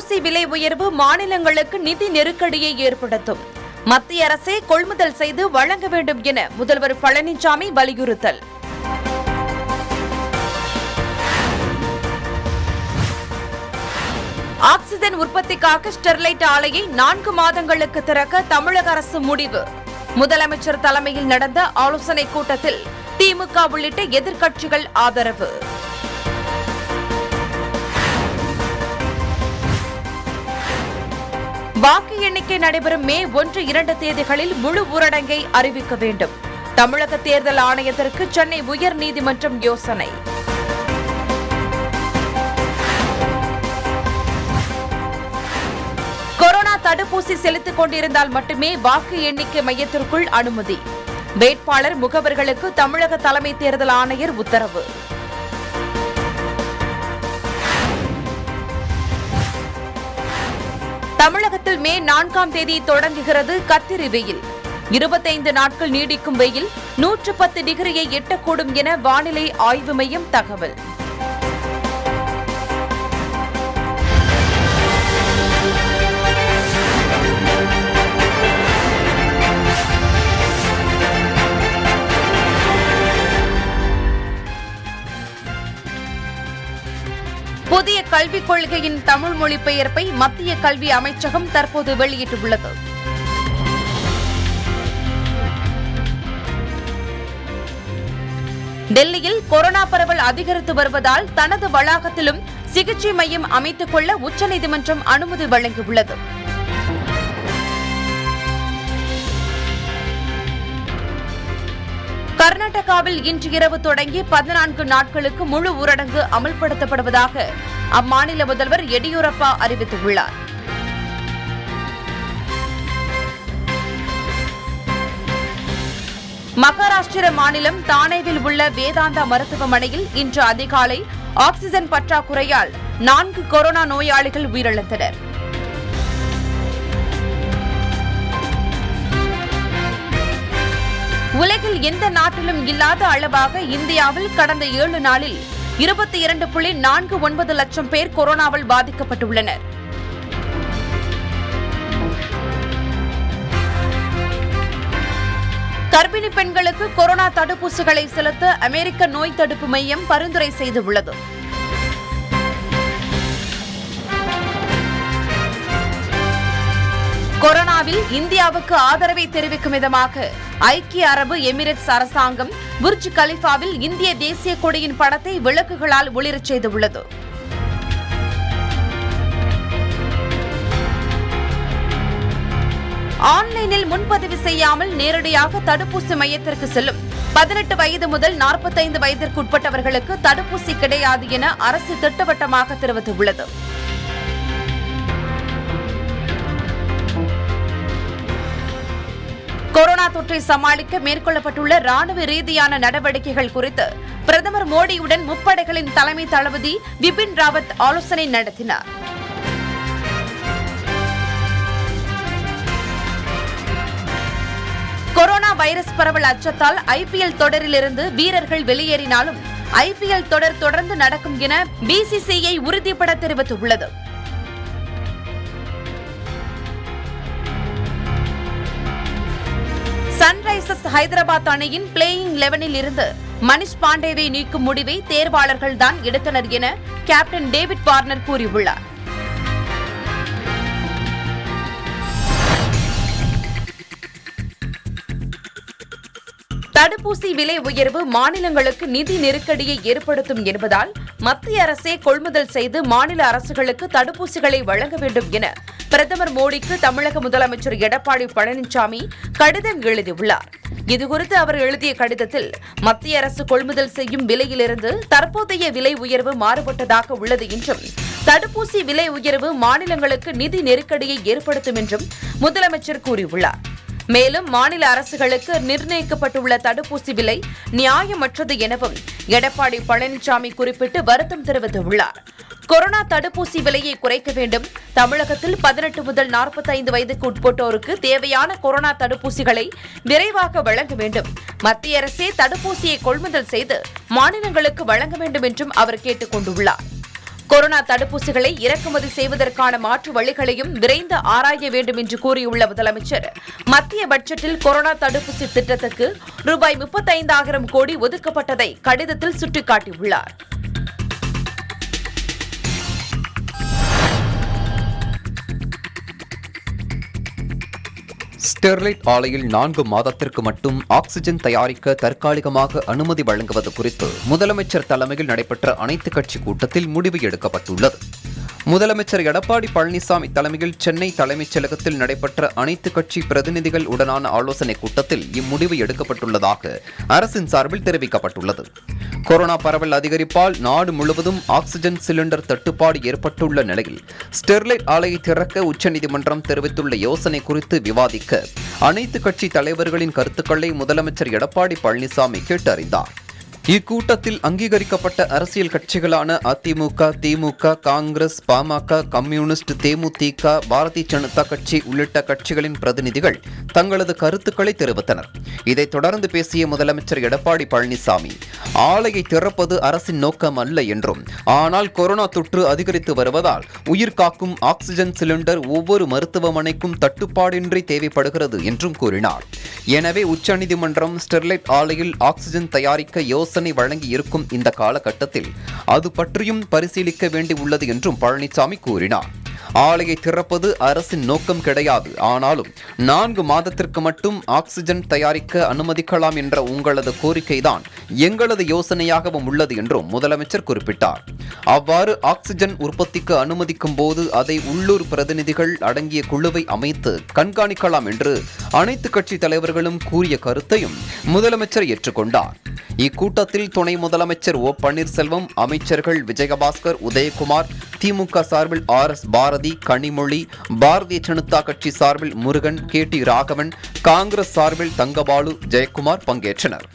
தடுப்பூசி விலை உயர்வு மாநிலங்களுக்கு நிதி நெருக்கடியை ஏற்படுத்தும் மத்திய அரசே கொள்முதல் செய்து வழங்க வேண்டும் என முதல்வர் பழனிசாமி வலியுறுத்தல் ஆக்சிஜன் உற்பத்திக்காக ஸ்டெர்லைட் ஆலையை நான்கு மாதங்களுக்கு திறக்க தமிழக அரசு முடிவு முதலமைச்சர் தலைமையில் நடந்த ஆலோசனைக் கூட்டத்தில் திமுக உள்ளிட்ட எதிர்க்கட்சிகள் ஆதரவு வாக்கு எண்ணிக்கை நடைபெறும் மே ஒன்று இரண்டு தேதிகளில் முழு ஊரடங்கை அறிவிக்க வேண்டும் தமிழக தேர்தல் ஆணையத்திற்கு சென்னை உயர்நீதிமன்றம் யோசனை கொரோனா தடுப்பூசி செலுத்திக் கொண்டிருந்தால் மட்டுமே வாக்கு எண்ணிக்கை மையத்திற்குள் அனுமதி வேட்பாளர் முகவர்களுக்கு தமிழக தலைமை தேர்தல் ஆணையர் உத்தரவு தமிழகத்தில் மே நான்காம் தேதி தொடங்குகிறது கத்திரி வெயில் இருபத்தைந்து நாட்கள் நீடிக்கும் வெயில் நூற்று பத்து டிகிரியை எட்டக்கூடும் என வானிலை ஆய்வு மையம் தகவல் புதிய கல்விக் கொள்கையின் தமிழ் மொழிபெயர்ப்பை மத்திய கல்வி அமைச்சகம் தற்போது வெளியிட்டுள்ளது டெல்லியில் கொரோனா பரவல் அதிகரித்து வருவதால் தனது வளாகத்திலும் சிகிச்சை மையம் அமைத்துக் கொள்ள உச்சநீதிமன்றம் அனுமதி வழங்கியுள்ளது கர்நாடகாவில் இன்று இரவு தொடங்கி பதினான்கு நாட்களுக்கு முழு ஊரடங்கு அமல்படுத்தப்படுவதாக அம்மாநில முதல்வர் எடியூரப்பா அறிவித்துள்ளார் மகாராஷ்டிர மாநிலம் தானேவில் உள்ள வேதாந்தா மருத்துவமனையில் இன்று அதிகாலை ஆக்ஸிஜன் பற்றாக்குறையால் நான்கு கொரோனா நோயாளிகள் உயிரிழந்தனர் உலகில் எந்த நாட்டிலும் இல்லாத அளவாக இந்தியாவில் கடந்த ஏழு நாளில் இருபத்தி இரண்டு புள்ளி நான்கு ஒன்பது லட்சம் பேர் கொரோனாவால் பாதிக்கப்பட்டுள்ளனர் கர்ப்பிணி பெண்களுக்கு கொரோனா தடுப்பூசிகளை செலுத்த அமெரிக்க நோய் தடுப்பு மையம் பரிந்துரை செய்துள்ளது கொரோனாவில் இந்தியாவுக்கு ஆதரவை தெரிவிக்கும் விதமாக ஐக்கிய அரபு எமிரேட்ஸ் அரசாங்கம் புர்ஜ் கலிஃபாவில் இந்திய தேசிய கொடியின் படத்தை விளக்குகளால் ஒளிரச் செய்துள்ளது ஆன்லைனில் முன்பதிவு செய்யாமல் நேரடியாக தடுப்பூசி மையத்திற்கு செல்லும் பதினெட்டு வயது முதல் நாற்பத்தைந்து வயதிற்கு உட்பட்டவர்களுக்கு தடுப்பூசி கிடையாது என அரசு திட்டவட்டமாக தெரிவித்துள்ளது கொரோனா தொற்றை சமாளிக்க மேற்கொள்ளப்பட்டுள்ள ராணுவ ரீதியான நடவடிக்கைகள் குறித்து பிரதமர் மோடியுடன் முப்படைகளின் தலைமை தளபதி பிபின் ராவத் ஆலோசனை நடத்தினார் கொரோனா வைரஸ் பரவல் அச்சத்தால் ஐபிஎல் தொடரிலிருந்து வீரர்கள் வெளியேறினாலும் ஐபிஎல் தொடர் தொடர்ந்து நடக்கும் என பிசிசிஐ உறுதிபட தெரிவித்துள்ளது சன்ரைசர்ஸ் ஹைதராபாத் அணியின் பிளேயிங் லெவனில் இருந்து மனிஷ் பாண்டேவை நீக்கும் முடிவை தேர்வாளர்கள் தான் எடுத்தனர் என கேப்டன் டேவிட் வார்னர் கூறியுள்ளார் தடுப்பூசி விலை உயர்வு மாநிலங்களுக்கு நிதி நெருக்கடியை ஏற்படுத்தும் என்பதால் மத்திய அரசே கொள்முதல் செய்து மாநில அரசுகளுக்கு தடுப்பூசிகளை வழங்க வேண்டும் என பிரதமர் மோடிக்கு தமிழக முதலமைச்சர் எடப்பாடி பழனிசாமி கடிதம் எழுதியுள்ளார் இதுகுறித்து அவர் எழுதிய கடிதத்தில் மத்திய அரசு கொள்முதல் செய்யும் விலையிலிருந்து தற்போதைய விலை உயர்வு மாறுபட்டதாக உள்ளது என்றும் தடுப்பூசி விலை உயர்வு மாநிலங்களுக்கு நிதி நெருக்கடியை ஏற்படுத்தும் என்றும் முதலமைச்சர் கூறியுள்ளார் மேலும் மாநில அரசுகளுக்கு நிர்ணயிக்கப்பட்டுள்ள தடுப்பூசி விலை நியாயமற்றது எனவும் எடப்பாடி பழனிசாமி குறிப்பிட்டு வருத்தம் தெரிவித்துள்ளார் கொரோனா தடுப்பூசி விலையை குறைக்க வேண்டும் தமிழகத்தில் பதினெட்டு முதல் நாற்பத்தைந்து வயதுக்கு உட்பட்டோருக்கு தேவையான கொரோனா தடுப்பூசிகளை விரைவாக வழங்க வேண்டும் மத்திய அரசே தடுப்பூசியை கொள்முதல் செய்து மாநிலங்களுக்கு வழங்க வேண்டும் என்றும் அவர் கேட்டுக் கொண்டுள்ளார் கொரோனா தடுப்பூசிகளை இறக்குமதி செய்வதற்கான மாற்று வழிகளையும் விரைந்து ஆராய வேண்டும் என்று கூறியுள்ள முதலமைச்சர் மத்திய பட்ஜெட்டில் கொரோனா தடுப்பூசி திட்டத்துக்கு ரூபாய் முப்பத்தைந்தாயிரம் கோடி ஒதுக்கப்பட்டதை கடிதத்தில் சுட்டிக்காட்டியுள்ளார் ஸ்டெர்லைட் ஆலையில் நான்கு மாதத்திற்கு மட்டும் ஆக்ஸிஜன் தயாரிக்க தற்காலிகமாக அனுமதி வழங்குவது குறித்து முதலமைச்சர் தலைமையில் நடைபெற்ற அனைத்து கட்சி கூட்டத்தில் முடிவு எடுக்கப்பட்டுள்ளது முதலமைச்சர் எடப்பாடி பழனிசாமி தலைமையில் சென்னை தலைமைச் செயலகத்தில் நடைபெற்ற அனைத்து கட்சி பிரதிநிதிகள் உடனான ஆலோசனைக் கூட்டத்தில் இம்முடிவு எடுக்கப்பட்டுள்ளதாக அரசின் சார்பில் தெரிவிக்கப்பட்டுள்ளது கொரோனா பரவல் அதிகரிப்பால் நாடு முழுவதும் ஆக்ஸிஜன் சிலிண்டர் தட்டுப்பாடு ஏற்பட்டுள்ள நிலையில் ஸ்டெர்லைட் ஆலையை திறக்க உச்சநீதிமன்றம் தெரிவித்துள்ள யோசனை குறித்து விவாதிக்க அனைத்து கட்சி தலைவர்களின் கருத்துக்களை முதலமைச்சர் எடப்பாடி பழனிசாமி கேட்டறிந்தார் இக்கூட்டத்தில் அங்கீகரிக்கப்பட்ட அரசியல் கட்சிகளான அதிமுக திமுக காங்கிரஸ் பாமக கம்யூனிஸ்ட் தேமுதிக பாரதிய ஜனதா கட்சி உள்ளிட்ட கட்சிகளின் பிரதிநிதிகள் தங்களது கருத்துக்களை தெரிவித்தனர் இதைத் தொடர்ந்து பேசிய முதலமைச்சர் எடப்பாடி பழனிசாமி ஆலையை திறப்பது அரசின் நோக்கம் அல்ல என்றும் ஆனால் கொரோனா தொற்று அதிகரித்து வருவதால் உயிர் காக்கும் ஆக்ஸிஜன் சிலிண்டர் ஒவ்வொரு மருத்துவமனைக்கும் தட்டுப்பாடின்றி தேவைப்படுகிறது என்றும் கூறினார் எனவே உச்சநீதிமன்றம் ஸ்டெர்லைட் ஆலையில் ஆக்ஸிஜன் தயாரிக்க யோசனை வழங்கி இருக்கும் இந்த காலகட்டத்தில் அது பற்றியும் பரிசீலிக்க வேண்டி உள்ளது என்றும் பழனிசாமி கூறினார் ஆலையை திறப்பது அரசின் நோக்கம் கிடையாது ஆனாலும் நான்கு மாதத்திற்கு மட்டும் ஆக்ஸிஜன் தயாரிக்க அனுமதிக்கலாம் என்ற உங்களது கோரிக்கைதான் எங்களது யோசனையாகவும் உள்ளது என்றும் முதலமைச்சர் குறிப்பிட்டார் அவ்வாறு ஆக்ஸிஜன் உற்பத்திக்கு அனுமதிக்கும் போது அதை உள்ளூர் பிரதிநிதிகள் அடங்கிய குழுவை அமைத்து கண்காணிக்கலாம் என்று அனைத்து கட்சி தலைவர்களும் கூறிய கருத்தையும் முதலமைச்சர் ஏற்றுக்கொண்டார் இக்கூட்டத்தில் துணை முதலமைச்சர் ஓ பன்னீர்செல்வம் அமைச்சர்கள் விஜயபாஸ்கர் உதயகுமார் திமுக சார்பில் ஆர் எஸ் பாரதி கனிமொழி பாரதிய ஜனதா கட்சி சார்பில் முருகன் கே டி ராகவன் காங்கிரஸ் சார்பில் தங்கபாலு ஜெயக்குமார் பங்கேற்றனர்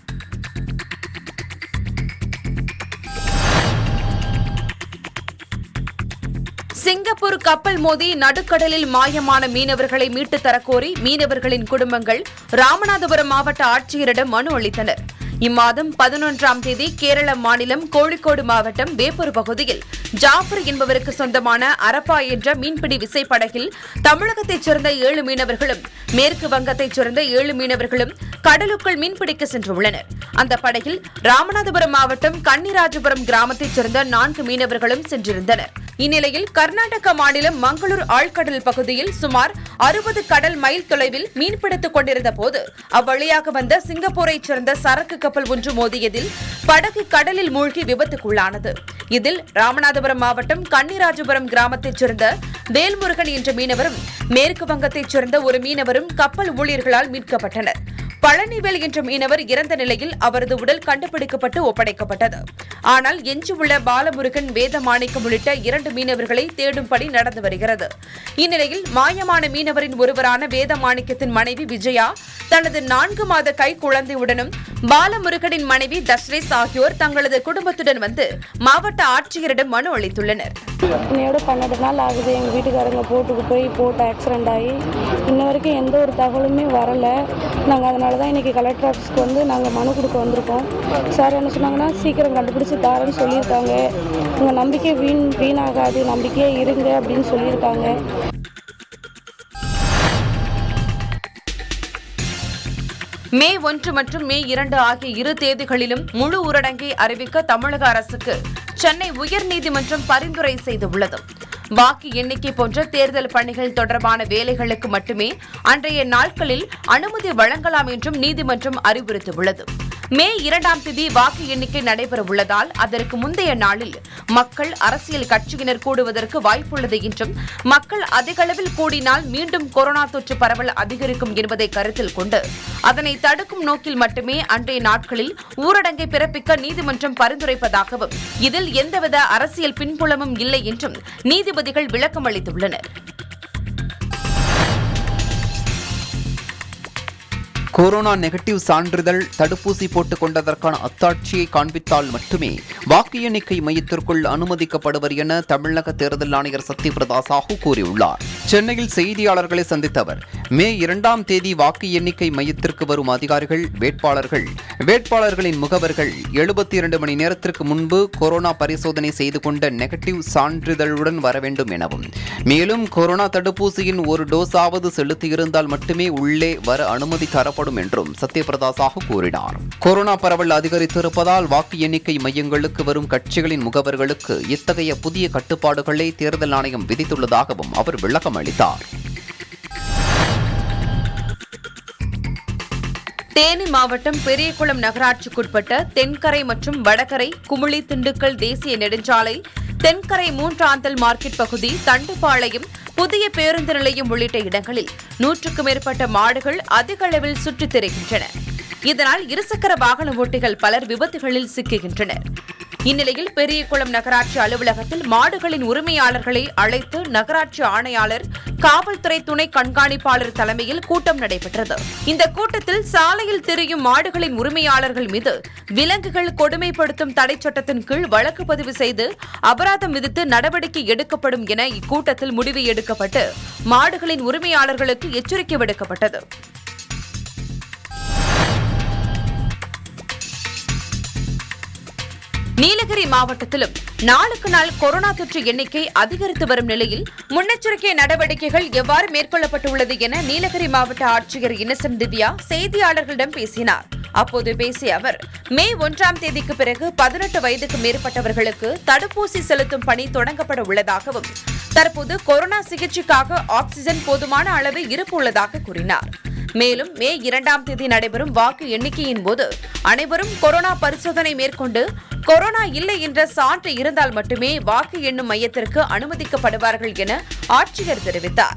சிங்கப்பூர் கப்பல் மோதி நடுக்கடலில் மாயமான மீனவர்களை மீட்டுத் தரக்கோரி மீனவர்களின் குடும்பங்கள் ராமநாதபுரம் மாவட்ட ஆட்சியரிடம் மனு அளித்தனர் இம்மாதம் பதினொன்றாம் தேதி கேரள மாநிலம் கோழிக்கோடு மாவட்டம் வேப்பூர் பகுதியில் ஜாஃபர் என்பவருக்கு சொந்தமான அரப்பா என்ற மீன்பிடி விசைப்படகில் தமிழகத்தைச் சேர்ந்த ஏழு மீனவர்களும் மேற்கு வங்கத்தைச் சேர்ந்த ஏழு மீனவர்களும் கடலுக்குள் மீன்பிடிக்க சென்றுள்ளனர் அந்த படகில் ராமநாதபுரம் மாவட்டம் கன்னிராஜபுரம் கிராமத்தைச் சேர்ந்த நான்கு மீனவர்களும் சென்றிருந்தனர் இந்நிலையில் கர்நாடக மாநிலம் மங்களூர் ஆழ்கடல் பகுதியில் சுமார் அறுபது கடல் மைல் தொலைவில் மீன்பிடித்துக் கொண்டிருந்த போது அவ்வழியாக வந்த சிங்கப்பூரைச் சேர்ந்த சரக்கு கப்பல் ஒன்று மோதியதில் படகு கடலில் மூழ்கி விபத்துக்குள்ளானது இதில் ராமநாதபுரம் மாவட்டம் கன்னிராஜபுரம் கிராமத்தைச் சேர்ந்த வேல்முருகன் என்ற மீனவரும் மேற்கு வங்கத்தைச் சேர்ந்த ஒரு மீனவரும் கப்பல் ஊழியர்களால் மீட்கப்பட்டனர் பழனிவேல் என்ற மீனவர் இறந்த நிலையில் அவரது உடல் கண்டுபிடிக்கப்பட்டு ஒப்படைக்கப்பட்டது ஆனால் எஞ்சியுள்ள பாலமுருகன் வேதமாணிக்கம் உள்ளிட்ட இரண்டு மீனவர்களை தேடும் பணி நடந்து வருகிறது இந்நிலையில் மாயமான மீனவரின் ஒருவரான வேதமாணிக்கத்தின் மனைவி விஜயா தனது நான்கு மாத கை குழந்தையுடனும் பாலமுருகனின் மனைவி தஸ்ரேஸ் ஆகியோர் தங்களது குடும்பத்துடன் வந்து மாவட்ட ஆட்சியரிடம் மனு அளித்துள்ளனர் இன்னையோட பன்னெண்டு நாள் ஆகுது எங்கள் வீட்டுக்காரங்க போட்டுக்கு போய் போட்டு ஆக்சிடெண்ட் ஆகி இன்ன வரைக்கும் எந்த ஒரு தகவலுமே வரலை நாங்கள் அதனால தான் இன்றைக்கி கலெக்டர் ஆஃபீஸ்க்கு வந்து நாங்கள் மனு கொடுக்க வந்திருக்கோம் சார் என்ன சொன்னாங்கன்னா சீக்கிரம் கண்டுபிடிச்சி தாரேன்னு சொல்லியிருக்காங்க உங்கள் நம்பிக்கை வீண் வீணாகாது நம்பிக்கையே இருங்க அப்படின்னு சொல்லியிருக்காங்க மே ஒன்று மற்றும் மே இரண்டு ஆகிய இரு தேதிகளிலும் முழு ஊரடங்கை அறிவிக்க தமிழக அரசுக்கு சென்னை உயர்நீதிமன்றம் பரிந்துரை செய்துள்ளது வாக்கு எண்ணிக்கை போன்ற தேர்தல் பணிகள் தொடர்பான வேலைகளுக்கு மட்டுமே அன்றைய நாட்களில் அனுமதி வழங்கலாம் என்றும் நீதிமன்றம் அறிவுறுத்தியுள்ளது மே இரண்டாம் தேதி வாக்கு எண்ணிக்கை நடைபெற உள்ளதால் அதற்கு முந்தைய நாளில் மக்கள் அரசியல் கட்சியினர் கூடுவதற்கு வாய்ப்புள்ளது என்றும் மக்கள் அதிக அளவில் கூடினால் மீண்டும் கொரோனா தொற்று பரவல் அதிகரிக்கும் என்பதை கருத்தில் கொண்டு அதனை தடுக்கும் நோக்கில் மட்டுமே அன்றைய நாட்களில் ஊரடங்கை பிறப்பிக்க நீதிமன்றம் பரிந்துரைப்பதாகவும் இதில் எந்தவித அரசியல் பின்புலமும் இல்லை என்றும் நீதிபதிகள் விளக்கம் அளித்துள்ளனர் கொரோனா நெகட்டிவ் சான்றிதழ் தடுப்பூசி போட்டுக் கொண்டதற்கான அத்தாட்சியை காண்பித்தால் மட்டுமே வாக்கு எண்ணிக்கை மையத்திற்குள் அனுமதிக்கப்படுவர் என தமிழக தேர்தல் ஆணையர் சத்யபிரதா சாஹூ கூறியுள்ளார் சென்னையில் செய்தியாளர்களை சந்தித்த அவர் மே இரண்டாம் தேதி வாக்கு எண்ணிக்கை மையத்திற்கு வரும் அதிகாரிகள் வேட்பாளர்கள் வேட்பாளர்களின் முகவர்கள் எழுபத்தி இரண்டு மணி நேரத்திற்கு முன்பு கொரோனா பரிசோதனை செய்து கொண்ட நெகட்டிவ் சான்றிதழுடன் வர வேண்டும் எனவும் மேலும் கொரோனா தடுப்பூசியின் ஒரு டோஸாவது செலுத்தியிருந்தால் மட்டுமே உள்ளே வர அனுமதி தரப்படும் என்றும் சத்யபிரதா சாஹூ கூறினார் கொரோனா பரவல் அதிகரித்திருப்பதால் வாக்கு எண்ணிக்கை மையங்களுக்கு வரும் கட்சிகளின் முகவர்களுக்கு இத்தகைய புதிய கட்டுப்பாடுகளை தேர்தல் ஆணையம் விதித்துள்ளதாகவும் அவர் விளக்கம் அளித்தார் தேனி மாவட்டம் பெரியகுளம் நகராட்சிக்குட்பட்ட தென்கரை மற்றும் வடகரை குமுளி திண்டுக்கல் தேசிய நெடுஞ்சாலை தென்கரை மூன்றாந்தல் மார்க்கெட் பகுதி தண்டுபாளையம் புதிய பேருந்து நிலையம் உள்ளிட்ட இடங்களில் நூற்றுக்கும் மேற்பட்ட மாடுகள் அதிக அளவில் சுற்றித் திரிகின்றன இதனால் இருசக்கர வாகன ஓட்டிகள் பலர் விபத்துகளில் சிக்குகின்றனர் இந்நிலையில் பெரியகுளம் நகராட்சி அலுவலகத்தில் மாடுகளின் உரிமையாளர்களை அழைத்து நகராட்சி ஆணையாளர் காவல்துறை துணை கண்காணிப்பாளர் தலைமையில் கூட்டம் நடைபெற்றது இந்த கூட்டத்தில் சாலையில் திரியும் மாடுகளின் உரிமையாளர்கள் மீது விலங்குகள் கொடுமைப்படுத்தும் தடை சட்டத்தின் கீழ் வழக்கு பதிவு செய்து அபராதம் விதித்து நடவடிக்கை எடுக்கப்படும் என இக்கூட்டத்தில் முடிவு எடுக்கப்பட்டு மாடுகளின் உரிமையாளர்களுக்கு எச்சரிக்கை விடுக்கப்பட்டது நீலகிரி மாவட்டத்திலும் நாளுக்கு நாள் கொரோனா தொற்று எண்ணிக்கை அதிகரித்து வரும் நிலையில் முன்னெச்சரிக்கை நடவடிக்கைகள் எவ்வாறு மேற்கொள்ளப்பட்டுள்ளது என நீலகிரி மாவட்ட ஆட்சியர் இன்னசென்ட் திவ்யா செய்தியாளர்களிடம் பேசினார் அப்போது பேசிய அவர் மே ஒன்றாம் தேதிக்கு பிறகு பதினெட்டு வயதுக்கு மேற்பட்டவர்களுக்கு தடுப்பூசி செலுத்தும் பணி தொடங்கப்பட உள்ளதாகவும் தற்போது கொரோனா சிகிச்சைக்காக ஆக்ஸிஜன் போதுமான அளவு இருப்பு உள்ளதாக கூறினார் மேலும் மே இரண்டாம் தேதி நடைபெறும் வாக்கு எண்ணிக்கையின் போது அனைவரும் கொரோனா பரிசோதனை மேற்கொண்டு கொரோனா இல்லை என்ற சான்று இருந்தால் மட்டுமே வாக்கு எண்ணும் மையத்திற்கு அனுமதிக்கப்படுவார்கள் என ஆட்சியர் தெரிவித்தார்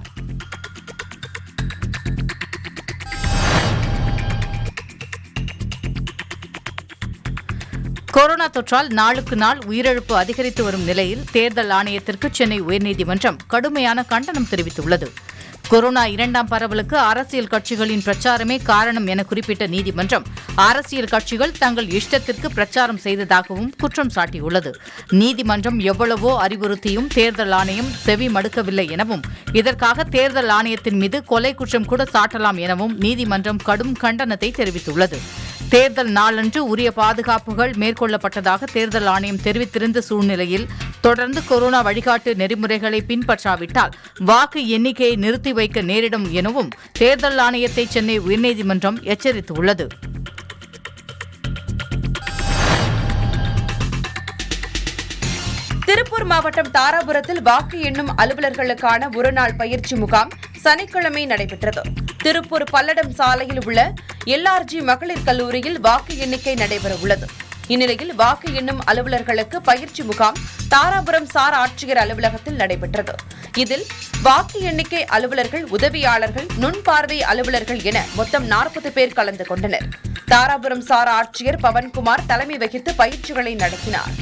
கொரோனா தொற்றால் நாளுக்கு நாள் உயிரிழப்பு அதிகரித்து வரும் நிலையில் தேர்தல் ஆணையத்திற்கு சென்னை உயர்நீதிமன்றம் கடுமையான கண்டனம் தெரிவித்துள்ளது கொரோனா இரண்டாம் பரவலுக்கு அரசியல் கட்சிகளின் பிரச்சாரமே காரணம் என குறிப்பிட்ட நீதிமன்றம் அரசியல் கட்சிகள் தங்கள் இஷ்டத்திற்கு பிரச்சாரம் செய்ததாகவும் குற்றம் சாட்டியுள்ளது நீதிமன்றம் எவ்வளவோ அறிவுறுத்தியும் தேர்தல் ஆணையம் செவி மடுக்கவில்லை எனவும் இதற்காக தேர்தல் ஆணையத்தின் மீது கொலை குற்றம் கூட சாட்டலாம் எனவும் நீதிமன்றம் கடும் கண்டனத்தை தெரிவித்துள்ளது தேர்தல் நாளன்று உரிய பாதுகாப்புகள் மேற்கொள்ளப்பட்டதாக தேர்தல் ஆணையம் தெரிவித்திருந்த சூழ்நிலையில் தொடர்ந்து கொரோனா வழிகாட்டு நெறிமுறைகளை பின்பற்றாவிட்டால் வாக்கு எண்ணிக்கையை நிறுத்தி வைக்க நேரிடும் எனவும் தேர்தல் ஆணையத்தை சென்னை உயர்நீதிமன்றம் எச்சரித்துள்ளது திருப்பூர் மாவட்டம் தாராபுரத்தில் வாக்கு எண்ணும் அலுவலர்களுக்கான ஒருநாள் பயிற்சி முகாம் சனிக்கிழமை நடைபெற்றது திருப்பூர் பல்லடம் சாலையில் உள்ள எல்ஆர்ஜி மகளிர் கல்லூரியில் வாக்கு எண்ணிக்கை நடைபெறவுள்ளது இந்நிலையில் வாக்கு எண்ணும் அலுவலர்களுக்கு பயிற்சி முகாம் தாராபுரம் சார் ஆட்சியர் அலுவலகத்தில் நடைபெற்றது இதில் வாக்கு எண்ணிக்கை அலுவலர்கள் உதவியாளர்கள் நுண்பார்வை அலுவலர்கள் என மொத்தம் நாற்பது பேர் கலந்து கொண்டனர் தாராபுரம் சார் ஆட்சியர் பவன்குமார் தலைமை வகித்து பயிற்சிகளை நடத்தினார்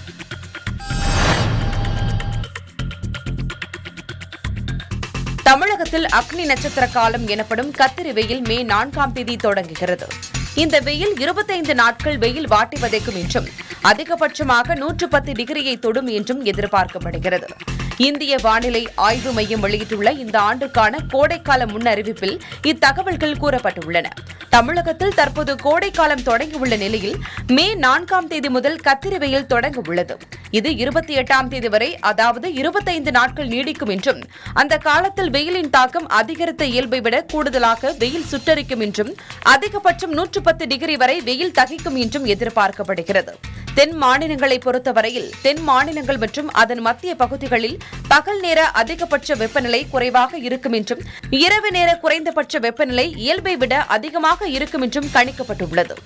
தமிழகத்தில் அக்னி நட்சத்திர காலம் எனப்படும் கத்திரி வெயில் மே நான்காம் தேதி தொடங்குகிறது இந்த வெயில் இருபத்தைந்து நாட்கள் வெயில் வாட்டி வதைக்கும் என்றும் அதிகபட்சமாக நூற்று பத்து டிகிரியை தொடும் என்றும் எதிர்பார்க்கப்படுகிறது இந்திய வானிலை ஆய்வு மையம் வெளியிட்டுள்ள இந்த ஆண்டுக்கான கோடைக்கால முன்னறிவிப்பில் இத்தகவல்கள் கூறப்பட்டுள்ளன தமிழகத்தில் தற்போது கோடைக்காலம் தொடங்கியுள்ள நிலையில் மே நான்காம் தேதி முதல் கத்திரி வெயில் தொடங்க உள்ளது இது இருபத்தி எட்டாம் தேதி வரை அதாவது இருபத்தைந்து நாட்கள் நீடிக்கும் என்றும் அந்த காலத்தில் வெயிலின் தாக்கம் அதிகரித்த இயல்பை விட கூடுதலாக வெயில் சுட்டரிக்கும் என்றும் அதிகபட்சம் நூற்று பத்து டிகிரி வரை வெயில் தகிக்கும் என்றும் எதிர்பார்க்கப்படுகிறது தென் மாநிலங்களை பொறுத்தவரையில் தென் மாநிலங்கள் மற்றும் அதன் மத்திய பகுதிகளில் பகல் நேர அதிகபட்ச வெப்பநிலை குறைவாக இருக்கும் என்றும் இரவு நேர குறைந்தபட்ச வெப்பநிலை இயல்பை விட அதிகமாக இருக்கும் என்றும் கணிக்கப்பட்டுள்ளது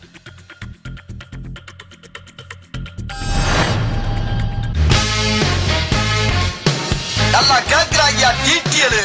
நல்லா கேக்குறாங்கயா டீட்டியலு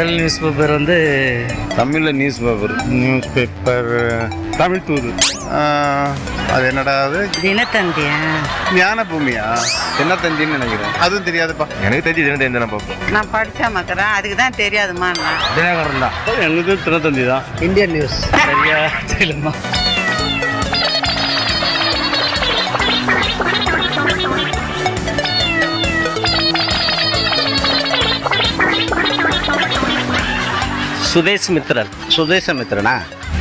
தமிழ் நியூஸ் பேப்பர் வந்து தமிழில் newspaper newspaper Tamil தூது அது என்னடா அது தினத்தந்தியா ஞான பூமியா என்ன தந்தின்னு நினைக்கிறேன் அதுவும் தெரியாதுப்பா எனக்கு தெரிஞ்சு தினத்தந்தி நான் பார்ப்போம் நான் படிச்சா மக்கறேன் அதுக்கு தான் தெரியாதுமா நான் தினகரன் தான் எனக்கு தினத்தந்தி தான் இந்தியன் நியூஸ் சரியா தெரியலம்மா சுதேஷ் மித்ரன் சுதேசமித்திரனா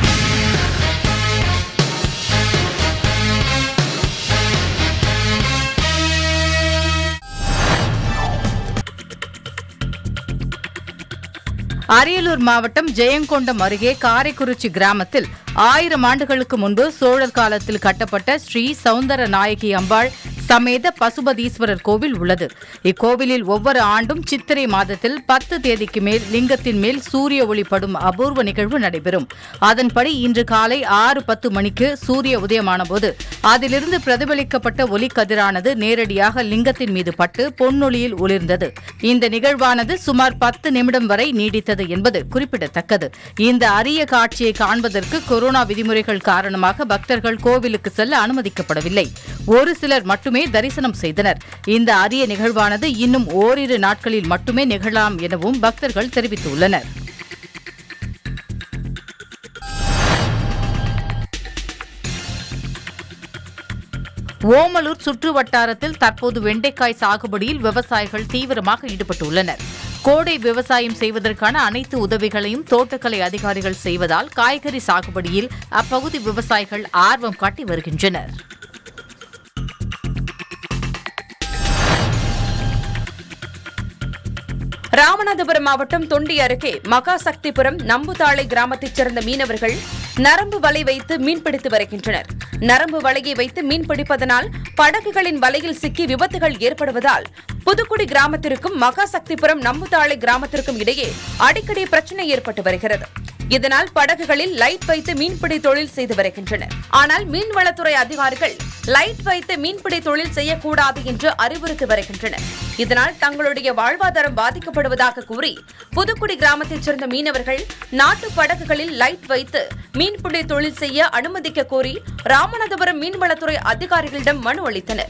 அரியலூர் மாவட்டம் ஜெயங்கொண்டம் அருகே காரைக்குறிச்சி கிராமத்தில் ஆயிரம் ஆண்டுகளுக்கு முன்பு சோழர் காலத்தில் கட்டப்பட்ட ஸ்ரீ சௌந்தர நாயகி அம்பாள் சமேத பசுபதீஸ்வரர் கோவில் உள்ளது இக்கோவிலில் ஒவ்வொரு ஆண்டும் சித்திரை மாதத்தில் பத்து தேதிக்கு மேல் லிங்கத்தின் மேல் சூரிய ஒளி படும் அபூர்வ நிகழ்வு நடைபெறும் அதன்படி இன்று காலை ஆறு பத்து மணிக்கு சூரிய உதயமான போது அதிலிருந்து பிரதிபலிக்கப்பட்ட ஒளி கதிரானது நேரடியாக லிங்கத்தின் மீது பட்டு பொன்னொளியில் ஒளிர்ந்தது இந்த நிகழ்வானது சுமார் பத்து நிமிடம் வரை நீடித்தது என்பது குறிப்பிடத்தக்கது இந்த அரிய காட்சியை காண்பதற்கு கொரோனா விதிமுறைகள் காரணமாக பக்தர்கள் கோவிலுக்கு செல்ல அனுமதிக்கப்படவில்லை ஒரு சிலர் மட்டுமே தரிசனம் செய்தனர் இந்த அரிய நிகழ்வானது இன்னும் ஓரிரு நாட்களில் மட்டுமே நிகழலாம் எனவும் பக்தர்கள் தெரிவித்துள்ளனர் ஓமலூர் சுற்று வட்டாரத்தில் தற்போது வெண்டைக்காய் சாகுபடியில் விவசாயிகள் தீவிரமாக ஈடுபட்டுள்ளனர் கோடை விவசாயம் செய்வதற்கான அனைத்து உதவிகளையும் தோட்டக்கலை அதிகாரிகள் செய்வதால் காய்கறி சாகுபடியில் அப்பகுதி விவசாயிகள் ஆர்வம் காட்டி வருகின்றனர் ராமநாதபுரம் மாவட்டம் தொண்டி அருகே மகாசக்திபுரம் நம்புதாளை கிராமத்தைச் சேர்ந்த மீனவர்கள் நரம்பு வலை வைத்து மீன்பிடித்து வருகின்றனர் நரம்பு வலையை வைத்து மீன் பிடிப்பதனால் படகுகளின் வலையில் சிக்கி விபத்துகள் ஏற்படுவதால் புதுக்குடி கிராமத்திற்கும் மகாசக்திபுரம் நம்புதாளை கிராமத்திற்கும் இடையே அடிக்கடி பிரச்சனை ஏற்பட்டு வருகிறது இதனால் படகுகளில் லைட் வைத்து மீன்பிடி தொழில் செய்து வருகின்றனர் ஆனால் மீன்வளத்துறை அதிகாரிகள் லைட் வைத்து மீன்பிடி தொழில் செய்யக்கூடாது என்று அறிவுறுத்தி வருகின்றனர் இதனால் தங்களுடைய வாழ்வாதாரம் பாதிக்கப்படுவதாக கூறி புதுக்குடி கிராமத்தைச் சேர்ந்த மீனவர்கள் நாட்டு படகுகளில் லைட் வைத்து மீன்பிடி தொழில் செய்ய அனுமதிக்க கோரி ராமநாதபுரம் மீன்வளத்துறை அதிகாரிகளிடம் மனு அளித்தனர்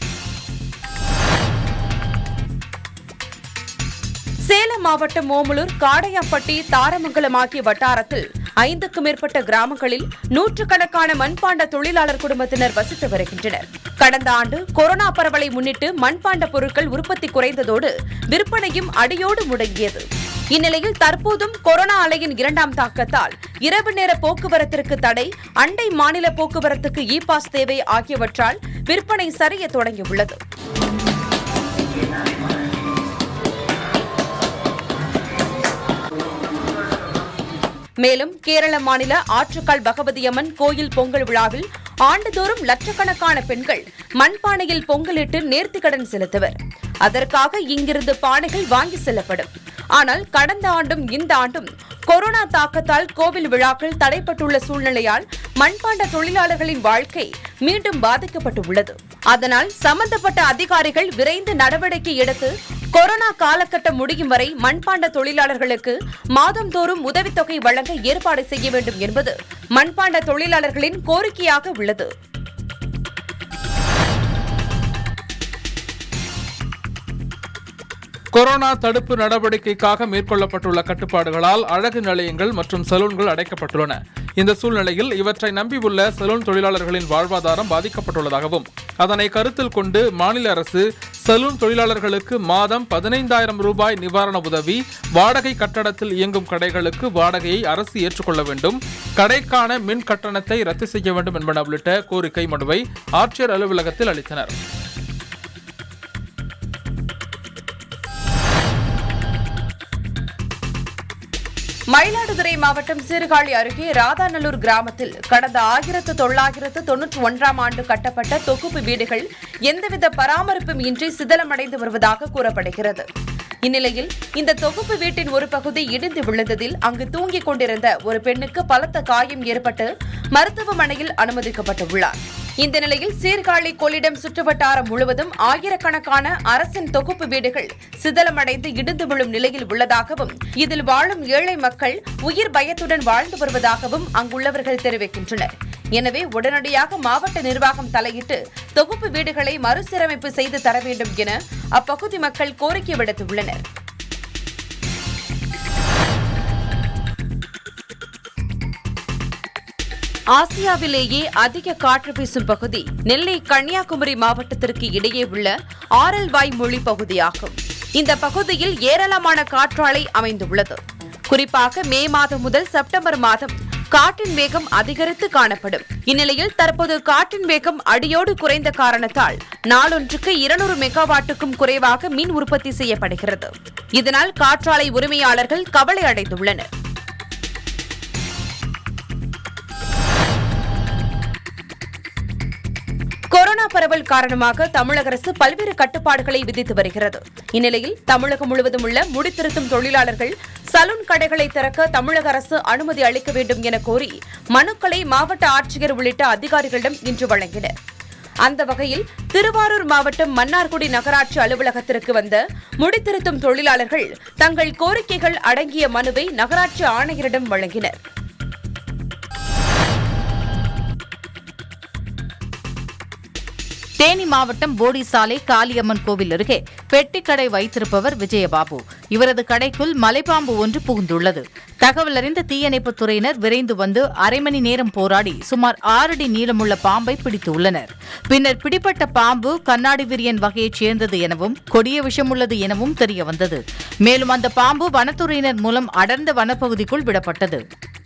சேலம் மாவட்டம் ஓமலூர் காடையாம்பட்டி தாரமங்கலம் ஆகிய வட்டாரத்தில் ஐந்துக்கும் மேற்பட்ட கிராமங்களில் நூற்றுக்கணக்கான மண்பாண்ட தொழிலாளர் குடும்பத்தினர் வசித்து வருகின்றனர் கடந்த ஆண்டு கொரோனா பரவலை முன்னிட்டு மண்பாண்ட பொருட்கள் உற்பத்தி குறைந்ததோடு விற்பனையும் அடியோடு முடங்கியது இந்நிலையில் தற்போதும் கொரோனா அலையின் இரண்டாம் தாக்கத்தால் இரவு நேர போக்குவரத்திற்கு தடை அண்டை மாநில போக்குவரத்துக்கு இ பாஸ் தேவை ஆகியவற்றால் விற்பனை சரிய தொடங்கியுள்ளது மேலும் கேரள மாநில ஆற்றுக்கால் பகவதியம்மன் கோயில் பொங்கல் விழாவில் ஆண்டுதோறும் லட்சக்கணக்கான பெண்கள் மண்பானையில் பொங்கலிட்டு நேர்த்திக்கடன் செலுத்துவர் அதற்காக இங்கிருந்து பானைகள் வாங்கி செல்லப்படும் ஆனால் கடந்த ஆண்டும் இந்த ஆண்டும் கொரோனா தாக்கத்தால் கோவில் விழாக்கள் தடைப்பட்டுள்ள சூழ்நிலையால் மண்பாண்ட தொழிலாளர்களின் வாழ்க்கை மீண்டும் பாதிக்கப்பட்டுள்ளது அதனால் சம்பந்தப்பட்ட அதிகாரிகள் விரைந்து நடவடிக்கை எடுத்து கொரோனா காலகட்டம் முடியும் வரை மண்பாண்ட தொழிலாளர்களுக்கு மாதந்தோறும் உதவித்தொகை வழங்க ஏற்பாடு செய்ய வேண்டும் என்பது மண்பாண்ட தொழிலாளர்களின் கோரிக்கையாக உள்ளது கொரோனா தடுப்பு நடவடிக்கைக்காக மேற்கொள்ளப்பட்டுள்ள கட்டுப்பாடுகளால் அழகு நிலையங்கள் மற்றும் சலூன்கள் அடைக்கப்பட்டுள்ளன இந்த சூழ்நிலையில் இவற்றை நம்பியுள்ள சலூன் தொழிலாளர்களின் வாழ்வாதாரம் பாதிக்கப்பட்டுள்ளதாகவும் அதனை கருத்தில் கொண்டு மாநில அரசு சலூன் தொழிலாளர்களுக்கு மாதம் பதினைந்தாயிரம் ரூபாய் நிவாரண உதவி வாடகை கட்டடத்தில் இயங்கும் கடைகளுக்கு வாடகையை அரசு ஏற்றுக்கொள்ள வேண்டும் கடைக்கான மின் கட்டணத்தை ரத்து செய்ய வேண்டும் என்பன உள்ளிட்ட கோரிக்கை மனுவை ஆட்சியர் அலுவலகத்தில் அளித்தனர் மயிலாடுதுறை மாவட்டம் சீர்காழி அருகே ராதாநல்லூர் கிராமத்தில் கடந்த ஆயிரத்து தொள்ளாயிரத்து தொன்னூற்றி ஒன்றாம் ஆண்டு கட்டப்பட்ட தொகுப்பு வீடுகள் எந்தவித பராமரிப்பும் இன்றி சிதலமடைந்து வருவதாக கூறப்படுகிறது இந்நிலையில் இந்த தொகுப்பு வீட்டின் ஒரு பகுதி இடிந்து விழுந்ததில் அங்கு தூங்கிக் கொண்டிருந்த ஒரு பெண்ணுக்கு பலத்த காயம் ஏற்பட்டு மருத்துவமனையில் அனுமதிக்கப்பட்டுள்ளார் இந்த நிலையில் சீர்காழி கொள்ளிடம் சுற்றுவட்டாரம் முழுவதும் ஆயிரக்கணக்கான அரசின் தொகுப்பு வீடுகள் சிதலமடைந்து இடிந்து விழும் நிலையில் உள்ளதாகவும் இதில் வாழும் ஏழை மக்கள் உயிர் பயத்துடன் வாழ்ந்து வருவதாகவும் அங்குள்ளவர்கள் தெரிவிக்கின்றனர் எனவே உடனடியாக மாவட்ட நிர்வாகம் தலையிட்டு தொகுப்பு வீடுகளை மறுசீரமைப்பு செய்து தர வேண்டும் என அப்பகுதி மக்கள் கோரிக்கை விடுத்துள்ளனர் ஆசியாவிலேயே அதிக காற்று வீசும் பகுதி நெல்லை கன்னியாகுமரி மாவட்டத்திற்கு இடையே உள்ள ஆரல்வாய் மொழி பகுதியாகும் இந்த பகுதியில் ஏராளமான காற்றாலை அமைந்துள்ளது குறிப்பாக மே மாதம் முதல் செப்டம்பர் மாதம் காற்றின் வேகம் அதிகரித்து காணப்படும் இந்நிலையில் தற்போது காற்றின் வேகம் அடியோடு குறைந்த காரணத்தால் நாளொன்றுக்கு இருநூறு மெகாவாட்டுக்கும் குறைவாக மின் உற்பத்தி செய்யப்படுகிறது இதனால் காற்றாலை உரிமையாளர்கள் கவலை அடைந்துள்ளனர் கொரோனா பரவல் காரணமாக தமிழக அரசு பல்வேறு கட்டுப்பாடுகளை விதித்து வருகிறது இந்நிலையில் தமிழகம் முழுவதும் உள்ள முடித்திருத்தும் தொழிலாளர்கள் சலூன் கடைகளை திறக்க தமிழக அரசு அனுமதி அளிக்க வேண்டும் என கோரி மனுக்களை மாவட்ட ஆட்சியர் உள்ளிட்ட அதிகாரிகளிடம் இன்று வழங்கினர் அந்த வகையில் திருவாரூர் மாவட்டம் மன்னார்குடி நகராட்சி அலுவலகத்திற்கு வந்த முடித்திருத்தும் தொழிலாளர்கள் தங்கள் கோரிக்கைகள் அடங்கிய மனுவை நகராட்சி ஆணையரிடம் வழங்கினர் தேனி மாவட்டம் போடி சாலை காளியம்மன் கோவில் அருகே பெட்டிக்கடை வைத்திருப்பவர் விஜயபாபு இவரது கடைக்குள் மலைப்பாம்பு ஒன்று புகுந்துள்ளது தகவல் அறிந்த தீயணைப்புத் துறையினர் விரைந்து வந்து அரை மணி நேரம் போராடி சுமார் ஆறு அடி நீளமுள்ள பாம்பை பிடித்துள்ளனர் பின்னர் பிடிப்பட்ட பாம்பு கண்ணாடி விரியன் வகையைச் சேர்ந்தது எனவும் கொடிய விஷமுள்ளது எனவும் தெரியவந்தது மேலும் அந்த பாம்பு வனத்துறையினர் மூலம் அடர்ந்த வனப்பகுதிக்குள் விடப்பட்டது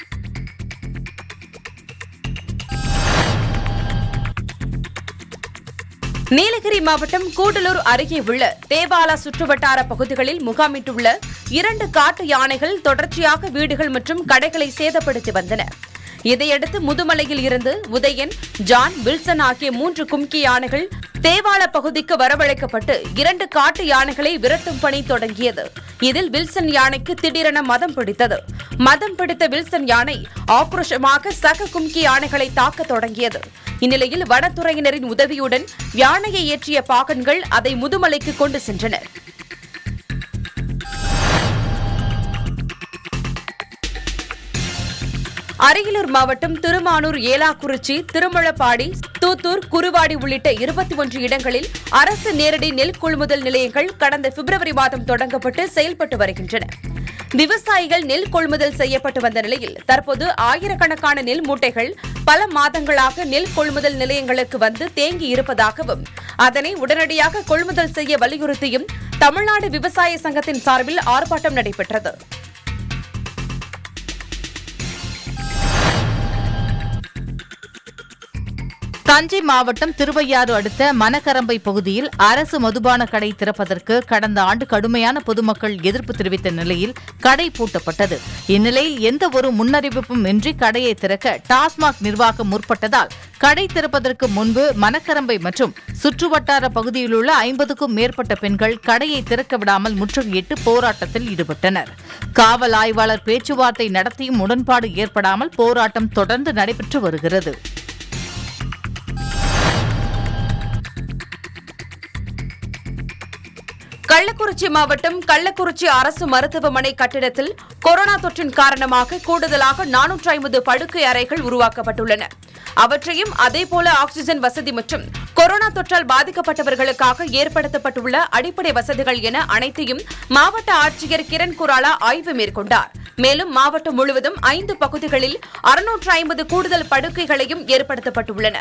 நீலகிரி மாவட்டம் கூடலூர் அருகே உள்ள தேவாலா சுற்றுவட்டார பகுதிகளில் முகாமிட்டுள்ள இரண்டு காட்டு யானைகள் தொடர்ச்சியாக வீடுகள் மற்றும் கடைகளை சேதப்படுத்தி வந்தன இதையடுத்து முதுமலையில் இருந்து உதயன் ஜான் வில்சன் ஆகிய மூன்று கும்கி யானைகள் தேவால பகுதிக்கு வரவழைக்கப்பட்டு இரண்டு காட்டு யானைகளை விரட்டும் பணி தொடங்கியது இதில் வில்சன் யானைக்கு திடீரென மதம் பிடித்தது மதம் பிடித்த வில்சன் யானை ஆக்ரோஷமாக சக கும்கி யானைகளை தாக்க தொடங்கியது இந்நிலையில் வனத்துறையினரின் உதவியுடன் யானையை ஏற்றிய பாகன்கள் அதை முதுமலைக்கு கொண்டு சென்றனர் அரியலூர் மாவட்டம் திருமானூர் ஏலாக்குறிச்சி திருமழப்பாடி தூத்தூர் குருவாடி உள்ளிட்ட இருபத்தி ஒன்று இடங்களில் அரசு நேரடி நெல் கொள்முதல் நிலையங்கள் கடந்த பிப்ரவரி மாதம் தொடங்கப்பட்டு செயல்பட்டு வருகின்றன விவசாயிகள் நெல் கொள்முதல் செய்யப்பட்டு வந்த நிலையில் தற்போது ஆயிரக்கணக்கான நெல் மூட்டைகள் பல மாதங்களாக நெல் கொள்முதல் நிலையங்களுக்கு வந்து தேங்கி இருப்பதாகவும் அதனை உடனடியாக கொள்முதல் செய்ய வலியுறுத்தியும் தமிழ்நாடு விவசாய சங்கத்தின் சார்பில் ஆர்ப்பாட்டம் நடைபெற்றது தஞ்சை மாவட்டம் திருவையாறு அடுத்த மணக்கரம்பை பகுதியில் அரசு மதுபான கடை திறப்பதற்கு கடந்த ஆண்டு கடுமையான பொதுமக்கள் எதிர்ப்பு தெரிவித்த நிலையில் கடை பூட்டப்பட்டது இந்நிலையில் எந்த ஒரு முன்னறிவிப்பும் இன்றி கடையை திறக்க டாஸ்மாக் நிர்வாகம் முற்பட்டதால் கடை திறப்பதற்கு முன்பு மணக்கரம்பை மற்றும் சுற்றுவட்டார பகுதியிலுள்ள ஐம்பதுக்கும் மேற்பட்ட பெண்கள் கடையை திறக்க விடாமல் முற்றுகையிட்டு போராட்டத்தில் ஈடுபட்டனர் காவல் ஆய்வாளர் பேச்சுவார்த்தை நடத்தியும் உடன்பாடு ஏற்படாமல் போராட்டம் தொடர்ந்து நடைபெற்று வருகிறது கள்ளக்குறிச்சி மாவட்டம் கள்ளக்குறிச்சி அரசு மருத்துவமனை கட்டிடத்தில் கொரோனா தொற்றின் காரணமாக கூடுதலாக நானூற்றி ஐம்பது படுக்கை அறைகள் உருவாக்கப்பட்டுள்ளன அவற்றையும் அதேபோல ஆக்ஸிஜன் வசதி மற்றும் கொரோனா தொற்றால் பாதிக்கப்பட்டவர்களுக்காக ஏற்படுத்தப்பட்டுள்ள அடிப்படை வசதிகள் என அனைத்தையும் மாவட்ட ஆட்சியர் கிரண் குராலா ஆய்வு மேற்கொண்டார் மேலும் மாவட்டம் முழுவதும் ஐந்து பகுதிகளில் அறுநூற்று ஐம்பது கூடுதல் படுக்கைகளையும் ஏற்படுத்தப்பட்டுள்ளன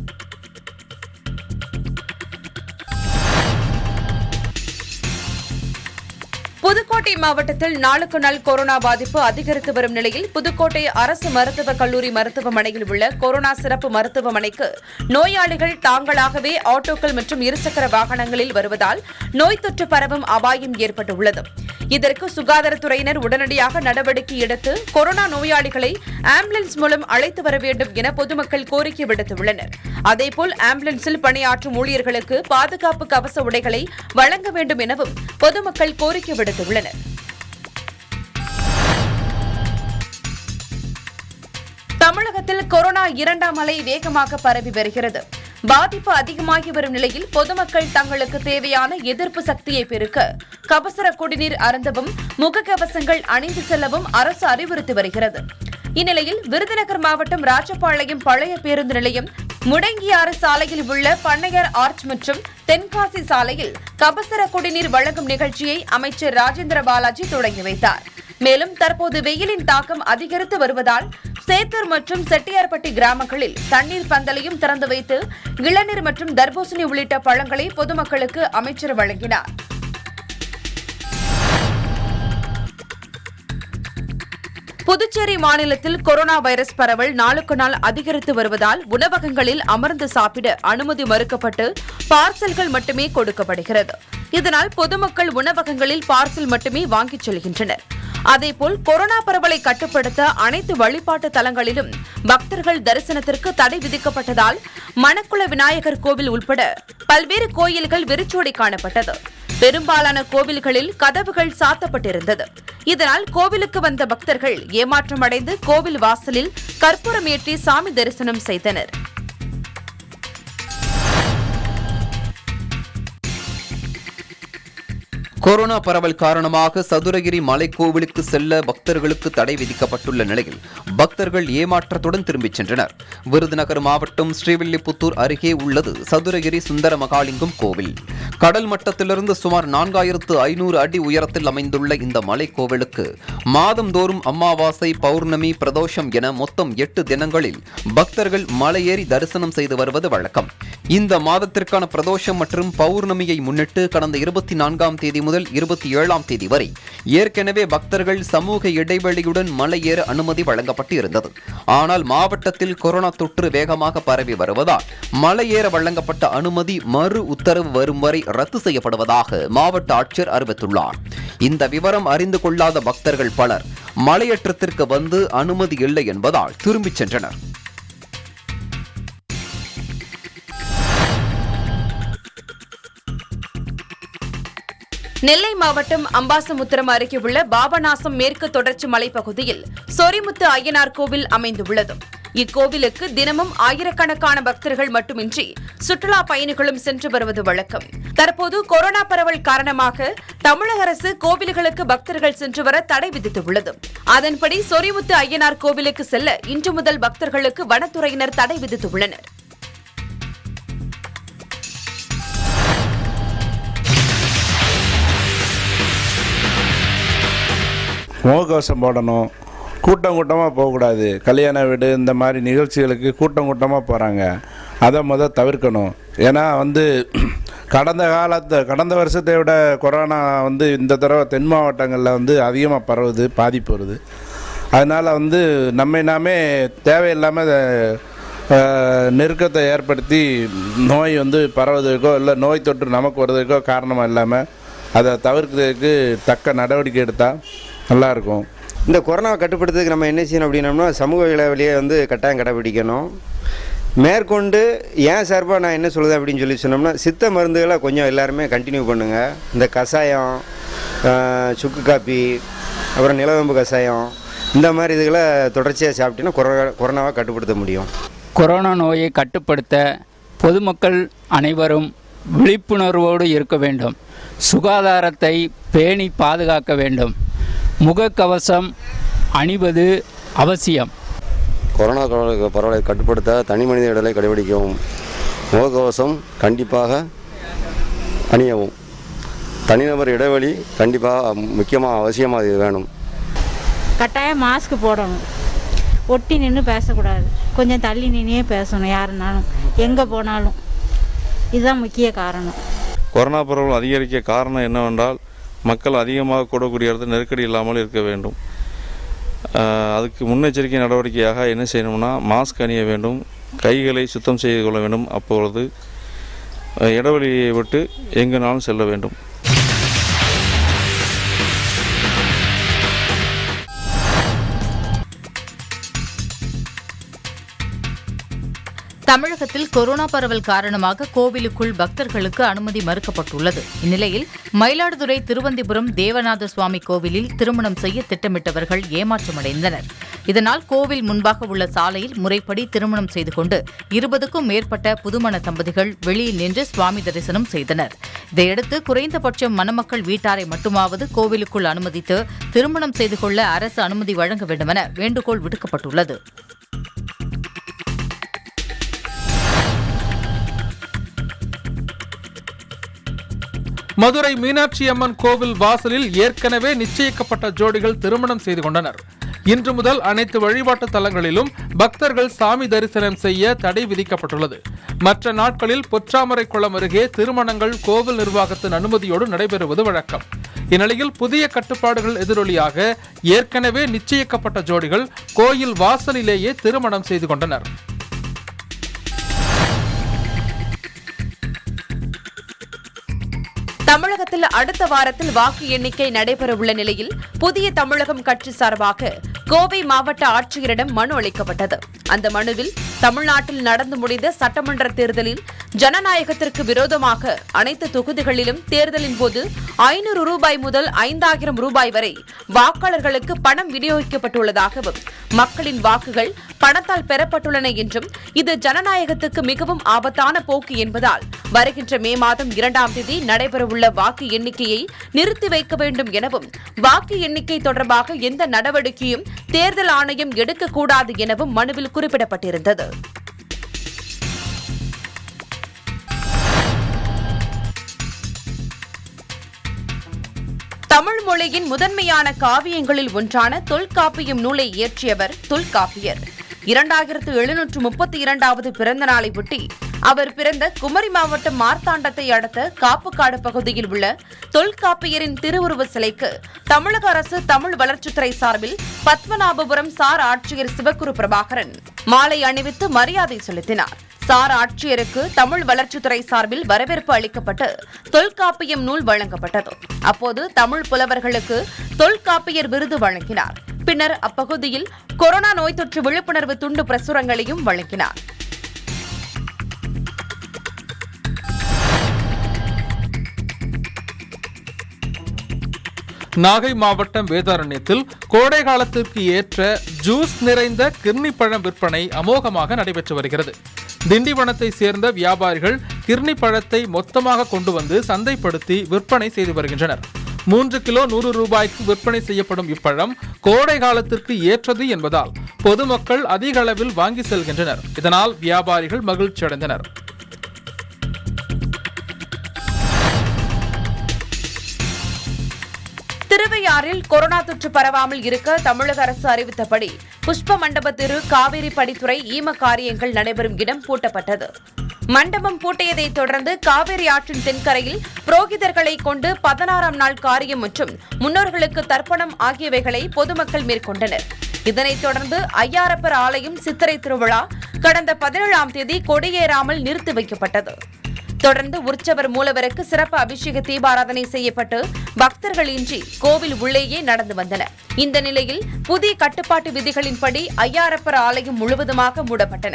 புதுக்கோட்டை மாவட்டத்தில் நாளுக்கு நாள் கொரோனா பாதிப்பு அதிகரித்து வரும் நிலையில் புதுக்கோட்டை அரசு மருத்துவக் கல்லூரி மருத்துவமனையில் உள்ள கொரோனா சிறப்பு மருத்துவமனைக்கு நோயாளிகள் தாங்களாகவே ஆட்டோக்கள் மற்றும் இருசக்கர வாகனங்களில் வருவதால் நோய் தொற்று பரவும் அபாயம் ஏற்பட்டுள்ளது இதற்கு சுகாதாரத்துறையினர் உடனடியாக நடவடிக்கை எடுத்து கொரோனா நோயாளிகளை ஆம்புலன்ஸ் மூலம் அழைத்து வர வேண்டும் என பொதுமக்கள் கோரிக்கை விடுத்துள்ளனர் அதேபோல் ஆம்புலன்ஸில் பணியாற்றும் ஊழியர்களுக்கு பாதுகாப்பு கவச உடைகளை வழங்க வேண்டும் எனவும் பொதுமக்கள் கோரிக்கை விடுத்துள்ளனர் தமிழகத்தில் கொரோனா இரண்டாம் அலை வேகமாக பரவி வருகிறது பாதிப்பு அதிகமாகி வரும் நிலையில் பொதுமக்கள் தங்களுக்கு தேவையான எதிர்ப்பு சக்தியை பெருக்க கபசுர குடிநீர் அருந்தவும் முகக்கவசங்கள் அணிந்து செல்லவும் அரசு அறிவுறுத்தி வருகிறது இந்நிலையில் விருதுநகர் மாவட்டம் ராஜபாளையம் பழைய பேருந்து நிலையம் முடங்கியாறு சாலையில் உள்ள பண்ணையார் ஆர்ச் மற்றும் தென்காசி சாலையில் கபசர குடிநீர் வழங்கும் நிகழ்ச்சியை அமைச்சர் ராஜேந்திர பாலாஜி தொடங்கி வைத்தார் மேலும் தற்போது வெயிலின் தாக்கம் அதிகரித்து வருவதால் சேத்தூர் மற்றும் செட்டியார்பட்டி கிராமங்களில் தண்ணீர் பந்தலையும் திறந்து வைத்து இளநீர் மற்றும் தர்பூசணி உள்ளிட்ட பழங்களை பொதுமக்களுக்கு அமைச்சர் வழங்கினார் புதுச்சேரி மாநிலத்தில் கொரோனா வைரஸ் பரவல் நாளுக்கு நாள் அதிகரித்து வருவதால் உணவகங்களில் அமர்ந்து சாப்பிட அனுமதி மறுக்கப்பட்டு பார்சல்கள் மட்டுமே கொடுக்கப்படுகிறது இதனால் பொதுமக்கள் உணவகங்களில் பார்சல் மட்டுமே வாங்கிச் செல்கின்றனர் அதேபோல் கொரோனா பரவலை கட்டுப்படுத்த அனைத்து வழிபாட்டு தலங்களிலும் பக்தர்கள் தரிசனத்திற்கு தடை விதிக்கப்பட்டதால் மணக்குள விநாயகர் கோவில் உட்பட பல்வேறு கோயில்கள் வெறிச்சோடி காணப்பட்டது பெரும்பாலான கோவில்களில் கதவுகள் சாத்தப்பட்டிருந்தது இதனால் கோவிலுக்கு வந்த பக்தர்கள் ஏமாற்றமடைந்து கோவில் வாசலில் கற்பூரம் ஏற்றி சாமி தரிசனம் செய்தனர் கொரோனா பரவல் காரணமாக சதுரகிரி மலைக்கோவிலுக்கு செல்ல பக்தர்களுக்கு தடை விதிக்கப்பட்டுள்ள நிலையில் பக்தர்கள் ஏமாற்றத்துடன் திரும்பிச் சென்றனர் விருதுநகர் மாவட்டம் ஸ்ரீவில்லிபுத்தூர் அருகே உள்ளது சதுரகிரி சுந்தர மகாலிங்கம் கோவில் கடல் மட்டத்திலிருந்து சுமார் நான்காயிரத்து ஐநூறு அடி உயரத்தில் அமைந்துள்ள இந்த மலைக்கோவிலுக்கு மாதந்தோறும் அமாவாசை பௌர்ணமி பிரதோஷம் என மொத்தம் எட்டு தினங்களில் பக்தர்கள் மலையேறி தரிசனம் செய்து வருவது வழக்கம் இந்த மாதத்திற்கான பிரதோஷம் மற்றும் பௌர்ணமியை முன்னிட்டு கடந்த இருபத்தி நான்காம் தேதி முதல் இருபத்தி ஏழாம் தேதி வரை ஏற்கனவே பக்தர்கள் சமூக இடைவெளியுடன் மலையேற அனுமதி வழங்கப்பட்டு இருந்தது ஆனால் மாவட்டத்தில் கொரோனா தொற்று வேகமாக பரவி வருவதால் மலையேற வழங்கப்பட்ட அனுமதி மறு உத்தரவு வரும் வரை ரத்து செய்யப்படுவதாக மாவட்ட ஆட்சியர் அறிவித்துள்ளார் இந்த விவரம் அறிந்து கொள்ளாத பக்தர்கள் பலர் மலையேற்றத்திற்கு வந்து அனுமதி இல்லை என்பதால் திரும்பிச் சென்றனர் நெல்லை மாவட்டம் அம்பாசமுத்திரம் அருகே உள்ள பாபநாசம் மேற்கு தொடர்ச்சி மலைப்பகுதியில் சொரிமுத்து ஐயனார் கோவில் அமைந்துள்ளது இக்கோவிலுக்கு தினமும் ஆயிரக்கணக்கான பக்தர்கள் மட்டுமின்றி சுற்றுலா பயணிகளும் சென்று வருவது வழக்கம் தற்போது கொரோனா பரவல் காரணமாக தமிழக அரசு கோவில்களுக்கு பக்தர்கள் சென்று வர தடை விதித்துள்ளது அதன்படி சொரிமுத்து ஐயனார் கோவிலுக்கு செல்ல இன்று முதல் பக்தர்களுக்கு வனத்துறையினர் தடை விதித்துள்ளனர் முகக்கவசம் போடணும் கூட்டம் கூட்டமாக போகக்கூடாது கல்யாண வீடு இந்த மாதிரி நிகழ்ச்சிகளுக்கு கூட்டம் கூட்டமாக போகிறாங்க அதை முத தவிர்க்கணும் ஏன்னா வந்து கடந்த காலத்தை கடந்த வருஷத்தை விட கொரோனா வந்து இந்த தடவை தென் மாவட்டங்களில் வந்து அதிகமாக பரவுது பாதிப்பு வருது அதனால் வந்து நம்மை நாமே தேவையில்லாமல் அஹ், நெருக்கத்தை ஏற்படுத்தி நோய் வந்து பரவுவதற்கோ இல்லை நோய் தொற்று நமக்கு வருவதற்கோ காரணமாக இல்லாமல் அதை தவிர்க்கிறதுக்கு தக்க நடவடிக்கை எடுத்தால் நல்லாயிருக்கும் இந்த கொரோனாவை கட்டுப்படுத்துறதுக்கு நம்ம என்ன செய்யணும் அப்படின்னம்னா சமூக இடைவெளியை வந்து கட்டாயம் கடைபிடிக்கணும் மேற்கொண்டு ஏன் சார்பாக நான் என்ன சொல்லுது அப்படின்னு சொல்லி சொன்னோம்னா சித்த மருந்துகளை கொஞ்சம் எல்லாருமே கண்டினியூ பண்ணுங்கள் இந்த கஷாயம் ஆஹ், சுக்கு காப்பி அப்புறம் நிலவேம்பு கஷாயம் இந்த மாதிரி இதுகளை தொடர்ச்சியாக சாப்பிட்டீங்கன்னா கொரோனா கொரோனாவை கட்டுப்படுத்த முடியும் கொரோனா நோயை கட்டுப்படுத்த பொதுமக்கள் அனைவரும் விழிப்புணர்வோடு இருக்க வேண்டும் சுகாதாரத்தை பேணி பாதுகாக்க வேண்டும் முகக்கவசம் அணிவது அவசியம் கொரோனா பரவலை- பரவலை கட்டுப்படுத்த தனி மனித இடைவெளி கடைபிடிக்கவும் முகக்கவசம் கண்டிப்பாக அணியவும் தனிநபர் இடைவெளி கண்டிப்பாக முக்கியமாக அவசியமாக இது வேணும் கட்டாயம் மாஸ்க் போடணும் ஒட்டி நின்று பேசக்கூடாது கொஞ்சம் தள்ளி நின்னே பேசணும் யாருனாலும் எங்கே போனாலும் இதுதான் முக்கிய காரணம் கொரோனா பரவல் அதிகரிக்க காரணம் என்னவென்றால் மக்கள் அதிகமாக கூடக்கூடிய இடத்துல நெருக்கடி இல்லாமல் இருக்க வேண்டும் ஆஹ் அதுக்கு முன்னெச்சரிக்கை நடவடிக்கையாக என்ன செய்யணும்னா மாஸ்க் அணிய வேண்டும் கைகளை சுத்தம் செய்து கொள்ள வேண்டும் அப்பொழுது அஹ், இடைவெளியை விட்டு எங்குனாலும் செல்ல வேண்டும் தமிழகத்தில் கொரோனா பரவல் காரணமாக கோவிலுக்குள் பக்தர்களுக்கு அனுமதி மறுக்கப்பட்டுள்ளது இந்நிலையில் மயிலாடுதுறை திருவந்திபுரம் தேவநாத சுவாமி கோவிலில் திருமணம் செய்ய திட்டமிட்டவர்கள் ஏமாற்றமடைந்தனர் இதனால் கோவில் முன்பாக உள்ள சாலையில் முறைப்படி திருமணம் செய்து கொண்டு இருபதுக்கும் மேற்பட்ட புதுமண தம்பதிகள் வெளியில் நின்று சுவாமி தரிசனம் செய்தனர் இதையடுத்து குறைந்தபட்சம் மணமக்கள் வீட்டாரை மட்டுமாவது கோவிலுக்குள் அனுமதித்து திருமணம் செய்து கொள்ள அரசு அனுமதி வழங்க வேண்டுமென வேண்டுகோள் விடுக்கப்பட்டுள்ளது மதுரை மீனாட்சி அம்மன் கோவில் வாசலில் ஏற்கனவே நிச்சயிக்கப்பட்ட ஜோடிகள் திருமணம் செய்து கொண்டனர் இன்று முதல் அனைத்து வழிபாட்டு தலங்களிலும் பக்தர்கள் சாமி தரிசனம் செய்ய தடை விதிக்கப்பட்டுள்ளது மற்ற நாட்களில் பொற்றாமரை குளம் அருகே திருமணங்கள் கோவில் நிர்வாகத்தின் அனுமதியோடு நடைபெறுவது வழக்கம் இந்நிலையில் புதிய கட்டுப்பாடுகள் எதிரொலியாக ஏற்கனவே நிச்சயிக்கப்பட்ட ஜோடிகள் கோயில் வாசலிலேயே திருமணம் செய்து கொண்டனர் தமிழகத்தில் அடுத்த வாரத்தில் வாக்கு எண்ணிக்கை நடைபெறவுள்ள நிலையில் புதிய தமிழகம் கட்சி சார்பாக கோவை மாவட்ட ஆட்சியரிடம் மனு அளிக்கப்பட்டது அந்த மனுவில் தமிழ்நாட்டில் நடந்து முடிந்த சட்டமன்ற தேர்தலில் ஜனநாயகத்திற்கு விரோதமாக அனைத்து தொகுதிகளிலும் தேர்தலின் போது ஐநூறு ரூபாய் முதல் ஐந்தாயிரம் ரூபாய் வரை வாக்காளர்களுக்கு பணம் விநியோகிக்கப்பட்டுள்ளதாகவும் மக்களின் வாக்குகள் பணத்தால் பெறப்பட்டுள்ளன என்றும் இது ஜனநாயகத்துக்கு மிகவும் ஆபத்தான போக்கு என்பதால் வருகின்ற மே மாதம் இரண்டாம் தேதி நடைபெறவுள்ள வாக்கு எண்ணிக்கையை நிறுத்தி வைக்க வேண்டும் எனவும் வாக்கு எண்ணிக்கை தொடர்பாக எந்த நடவடிக்கையும் தேர்தல் ஆணையம் எடுக்கக்கூடாது எனவும் மனுவில் குறிப்பிடப்பட்டிருந்தது தமிழ் மொழியின் முதன்மையான காவியங்களில் ஒன்றான தொல்காப்பியம் நூலை இயற்றியவர் தொல்காப்பியர் இரண்டாயிரத்து எழுநூற்று முப்பத்தி இரண்டாவது பிறந்த நாளை ஒட்டி அவர் பிறந்த குமரி மாவட்டம் மார்த்தாண்டத்தை அடுத்த காப்புக்காடு பகுதியில் உள்ள தொல்காப்பியரின் திருவுருவ சிலைக்கு தமிழக அரசு தமிழ் வளர்ச்சித்துறை சார்பில் பத்மநாபபுரம் சார் ஆட்சியர் சிவகுரு பிரபாகரன் மாலை அணிவித்து மரியாதை செலுத்தினார் சார் ஆட்சியருக்கு தமிழ் வளர்ச்சித்துறை சார்பில் வரவேற்பு அளிக்கப்பட்டு தொல்காப்பியம் நூல் வழங்கப்பட்டது அப்போது தமிழ் புலவர்களுக்கு தொல்காப்பியர் விருது வழங்கினார் பின்னர் அப்பகுதியில் கொரோனா நோய் தொற்று விழிப்புணர்வு துண்டு பிரசுரங்களையும் வழங்கினார் நாகை மாவட்டம் வேதாரண்யத்தில் கோடை காலத்திற்கு ஏற்ற ஜூஸ் நிறைந்த கிர்னி பழம் விற்பனை அமோகமாக நடைபெற்று வருகிறது திண்டிவனத்தை சேர்ந்த வியாபாரிகள் கிர்னி பழத்தை மொத்தமாக கொண்டு வந்து சந்தைப்படுத்தி விற்பனை செய்து வருகின்றனர் மூன்று கிலோ நூறு ரூபாய்க்கு விற்பனை செய்யப்படும் இப்பழம் கோடை காலத்திற்கு ஏற்றது என்பதால் பொதுமக்கள் அதிக அளவில் வாங்கி செல்கின்றனர் இதனால் வியாபாரிகள் மகிழ்ச்சி அடைந்தனர் திருவையாறில் கொரோனா தொற்று பரவாமல் இருக்க தமிழக அரசு அறிவித்தபடி புஷ்ப மண்டப திரு காவிரி படித்துறை ஈம காரியங்கள் நடைபெறும் இடம் பூட்டப்பட்டது மண்டபம் பூட்டியதை தொடர்ந்து காவிரி ஆற்றின் தென்கரையில் புரோகிதர்களை கொண்டு பதினாறாம் நாள் காரியம் மற்றும் முன்னோர்களுக்கு தர்ப்பணம் ஆகியவைகளை பொதுமக்கள் மேற்கொண்டனர் இதனைத் தொடர்ந்து ஐயாரப்பர் ஆலயம் சித்திரை திருவிழா கடந்த பதினேழாம் தேதி கொடியேறாமல் நிறுத்தி வைக்கப்பட்டது தொடர்ந்து உற்சவர் மூலவருக்கு சிறப்பு அபிஷேக தீபாராதனை செய்யப்பட்டு பக்தர்கள் இன்றி கோவில் உள்ளேயே நடந்து வந்தன இந்த நிலையில் புதிய கட்டுப்பாட்டு விதிகளின்படி ஐயாரப்பர் ஆலயம் முழுவதுமாக மூடப்பட்டன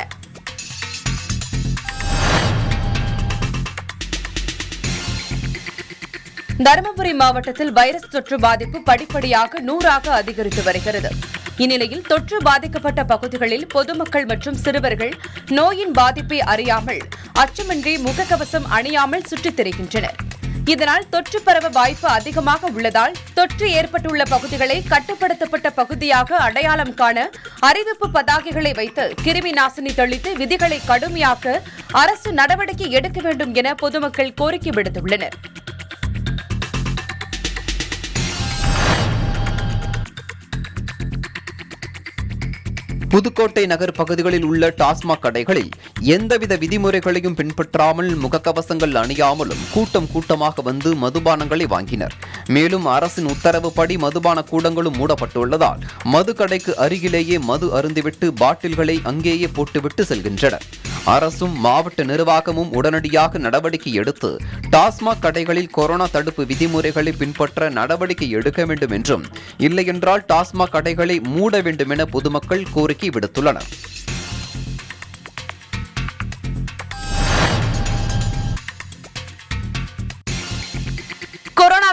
தருமபுரி மாவட்டத்தில் வைரஸ் தொற்று பாதிப்பு படிப்படியாக நூறாக அதிகரித்து வருகிறது இந்நிலையில் தொற்று பாதிக்கப்பட்ட பகுதிகளில் பொதுமக்கள் மற்றும் சிறுவர்கள் நோயின் பாதிப்பை அறியாமல் அச்சமின்றி முகக்கவசம் அணியாமல் சுற்றித் திரிகின்றனர் இதனால் தொற்று பரவ வாய்ப்பு அதிகமாக உள்ளதால் தொற்று ஏற்பட்டுள்ள பகுதிகளை கட்டுப்படுத்தப்பட்ட பகுதியாக அடையாளம் காண அறிவிப்பு பதாகைகளை வைத்து கிருமி நாசினி தெளித்து விதிகளை கடுமையாக்க அரசு நடவடிக்கை எடுக்க வேண்டும் என பொதுமக்கள் கோரிக்கை விடுத்துள்ளனர் புதுக்கோட்டை நகர் பகுதிகளில் உள்ள டாஸ்மாக் கடைகளில் எந்தவித விதிமுறைகளையும் பின்பற்றாமல் முகக்கவசங்கள் அணியாமலும் கூட்டம் கூட்டமாக வந்து மதுபானங்களை வாங்கினர் மேலும் அரசின் உத்தரவுப்படி மதுபான கூடங்களும் மூடப்பட்டுள்ளதால் மது கடைக்கு அருகிலேயே மது அருந்திவிட்டு பாட்டில்களை அங்கேயே போட்டுவிட்டு செல்கின்றனர் அரசும் மாவட்ட நிர்வாகமும் உடனடியாக நடவடிக்கை எடுத்து டாஸ்மாக் கடைகளில் கொரோனா தடுப்பு விதிமுறைகளை பின்பற்ற நடவடிக்கை எடுக்க வேண்டும் என்றும் இல்லையென்றால் டாஸ்மாக் கடைகளை மூட வேண்டும் என பொதுமக்கள் கோரிக்கை விடுத்துள்ளனர்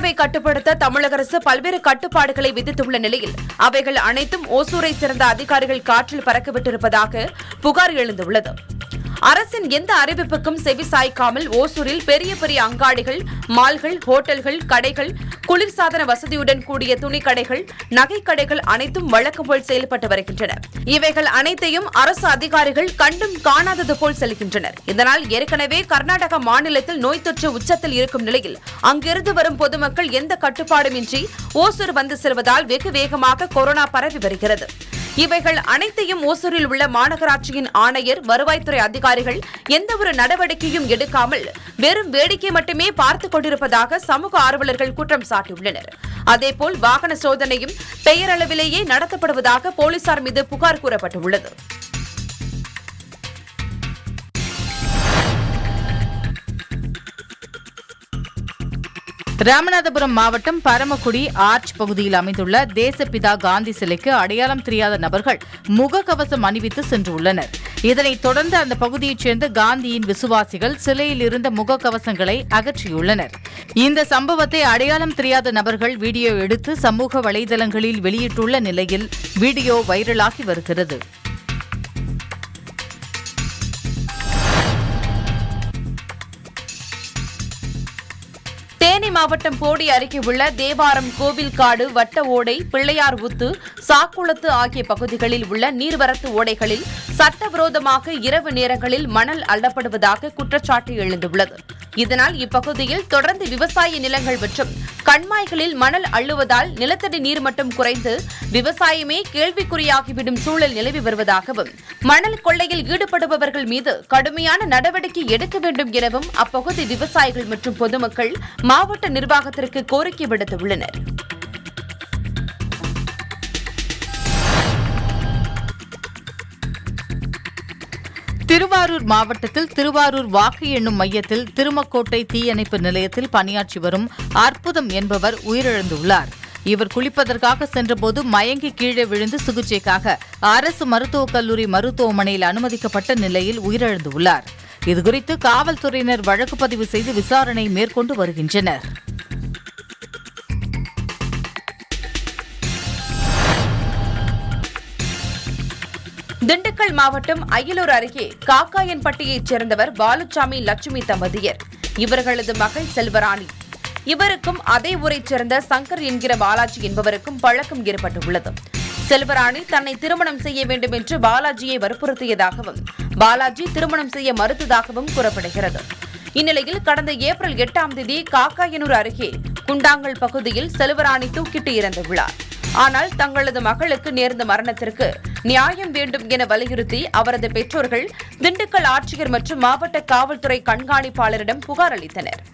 கொரோனாவை கட்டுப்படுத்த தமிழக அரசு பல்வேறு கட்டுப்பாடுகளை விதித்துள்ள நிலையில் அவைகள் அனைத்தும் ஓசூரை சேர்ந்த அதிகாரிகள் காற்றில் பறக்கவிட்டிருப்பதாக புகார் எழுந்துள்ளது அரசின் எந்த அறிவிப்புக்கும் செவி சாய்க்காமல் ஓசூரில் பெரிய பெரிய அங்காடிகள் மால்கள் ஹோட்டல்கள் கடைகள் குளிர்சாதன வசதியுடன் கூடிய துணிக்கடைகள் நகைக்கடைகள் அனைத்தும் வழக்கம் போல் செயல்பட்டு வருகின்றன இவைகள் அனைத்தையும் அரசு அதிகாரிகள் கண்டும் காணாதது போல் செல்கின்றனர் இதனால் ஏற்கனவே கர்நாடக மாநிலத்தில் நோய் தொற்று உச்சத்தில் இருக்கும் நிலையில் அங்கிருந்து வரும் பொதுமக்கள் எந்த கட்டுப்பாடுமின்றி ஓசூர் வந்து செல்வதால் வெகு வேகமாக கொரோனா பரவி வருகிறது இவைகள் அனைத்தையும் ஓசூரில் உள்ள மாநகராட்சியின் ஆணையர் வருவாய்த்துறை அதிகாரிகள் எந்தவொரு நடவடிக்கையும் எடுக்காமல் வெறும் வேடிக்கை மட்டுமே பார்த்துக் கொண்டிருப்பதாக சமூக ஆர்வலர்கள் குற்றம் சாட்டியுள்ளனர் அதேபோல் வாகன சோதனையும் பெயரளவிலேயே நடத்தப்படுவதாக போலீசார் மீது புகார் கூறப்பட்டுள்ளது ராமநாதபுரம் மாவட்டம் பரமக்குடி ஆர்ச் பகுதியில் அமைந்துள்ள தேசப்பிதா காந்தி சிலைக்கு அடையாளம் தெரியாத நபர்கள் முகக்கவசம் அணிவித்து சென்றுள்ளனர் இதனைத் தொடர்ந்து அந்த பகுதியைச் சேர்ந்த காந்தியின் விசுவாசிகள் சிலையில் இருந்த முகக்கவசங்களை அகற்றியுள்ளனர் இந்த சம்பவத்தை அடையாளம் தெரியாத நபர்கள் வீடியோ எடுத்து சமூக வலைதளங்களில் வெளியிட்டுள்ள நிலையில் வீடியோ வைரலாகி வருகிறது தேனி மாவட்டம் போடி அருகே உள்ள தேவாரம் கோவில்காடு வட்ட ஓடை பிள்ளையார் ஊத்து சாக்குளத்து ஆகிய பகுதிகளில் உள்ள நீர்வரத்து ஓடைகளில் சட்டவிரோதமாக இரவு நேரங்களில் மணல் அள்ளப்படுவதாக குற்றச்சாட்டு எழுந்துள்ளது இதனால் இப்பகுதியில் தொடர்ந்து விவசாய நிலங்கள் மற்றும் கண்மாய்களில் மணல் அள்ளுவதால் நிலத்தடி நீர்மட்டம் குறைந்து விவசாயமே கேள்விக்குறியாகிவிடும் சூழல் நிலவி வருவதாகவும் மணல் கொள்ளையில் ஈடுபடுபவர்கள் மீது கடுமையான நடவடிக்கை எடுக்க வேண்டும் எனவும் அப்பகுதி விவசாயிகள் மற்றும் பொதுமக்கள் மாவட்ட நிர்வாகத்திற்கு கோரிக்கை விடுத்துள்ளனர் திருவாரூர் மாவட்டத்தில் திருவாரூர் வாக்கு எண்ணும் மையத்தில் திருமக்கோட்டை தீயணைப்பு நிலையத்தில் பணியாற்றி வரும் அற்புதம் என்பவர் உயிரிழந்துள்ளார் இவர் குளிப்பதற்காக சென்றபோது மயங்கி கீழே விழுந்து சிகிச்சைக்காக அரசு மருத்துவக் கல்லூரி மருத்துவமனையில் அனுமதிக்கப்பட்ட நிலையில் உயிரிழந்துள்ளார் இதுகுறித்து காவல்துறையினர் வழக்கு பதிவு செய்து விசாரணை மேற்கொண்டு வருகின்றனர் திண்டுக்கல் மாவட்டம் அயலூர் அருகே காக்காயன்பட்டியைச் சேர்ந்தவர் பாலுச்சாமி லட்சுமி தம்பதியர் இவர்களது மகள் செல்வராணி இவருக்கும் அதே ஊரைச் சேர்ந்த சங்கர் என்கிற பாலாஜி என்பவருக்கும் பழக்கம் ஏற்பட்டுள்ளது செல்வராணி தன்னை திருமணம் செய்ய வேண்டும் என்று பாலாஜியை வற்புறுத்தியதாகவும் பாலாஜி திருமணம் செய்ய மறுத்ததாகவும் கூறப்படுகிறது இந்நிலையில் கடந்த ஏப்ரல் எட்டாம் தேதி காக்காயனூர் அருகே குண்டாங்கல் பகுதியில் செல்வராணி தூக்கிட்டு இறந்துள்ளார் ஆனால் தங்களது மகளுக்கு நேர்ந்த மரணத்திற்கு நியாயம் வேண்டும் என வலியுறுத்தி அவரது பெற்றோர்கள் திண்டுக்கல் ஆட்சியர் மற்றும் மாவட்ட காவல்துறை கண்காணிப்பாளரிடம் புகார் அளித்தனர்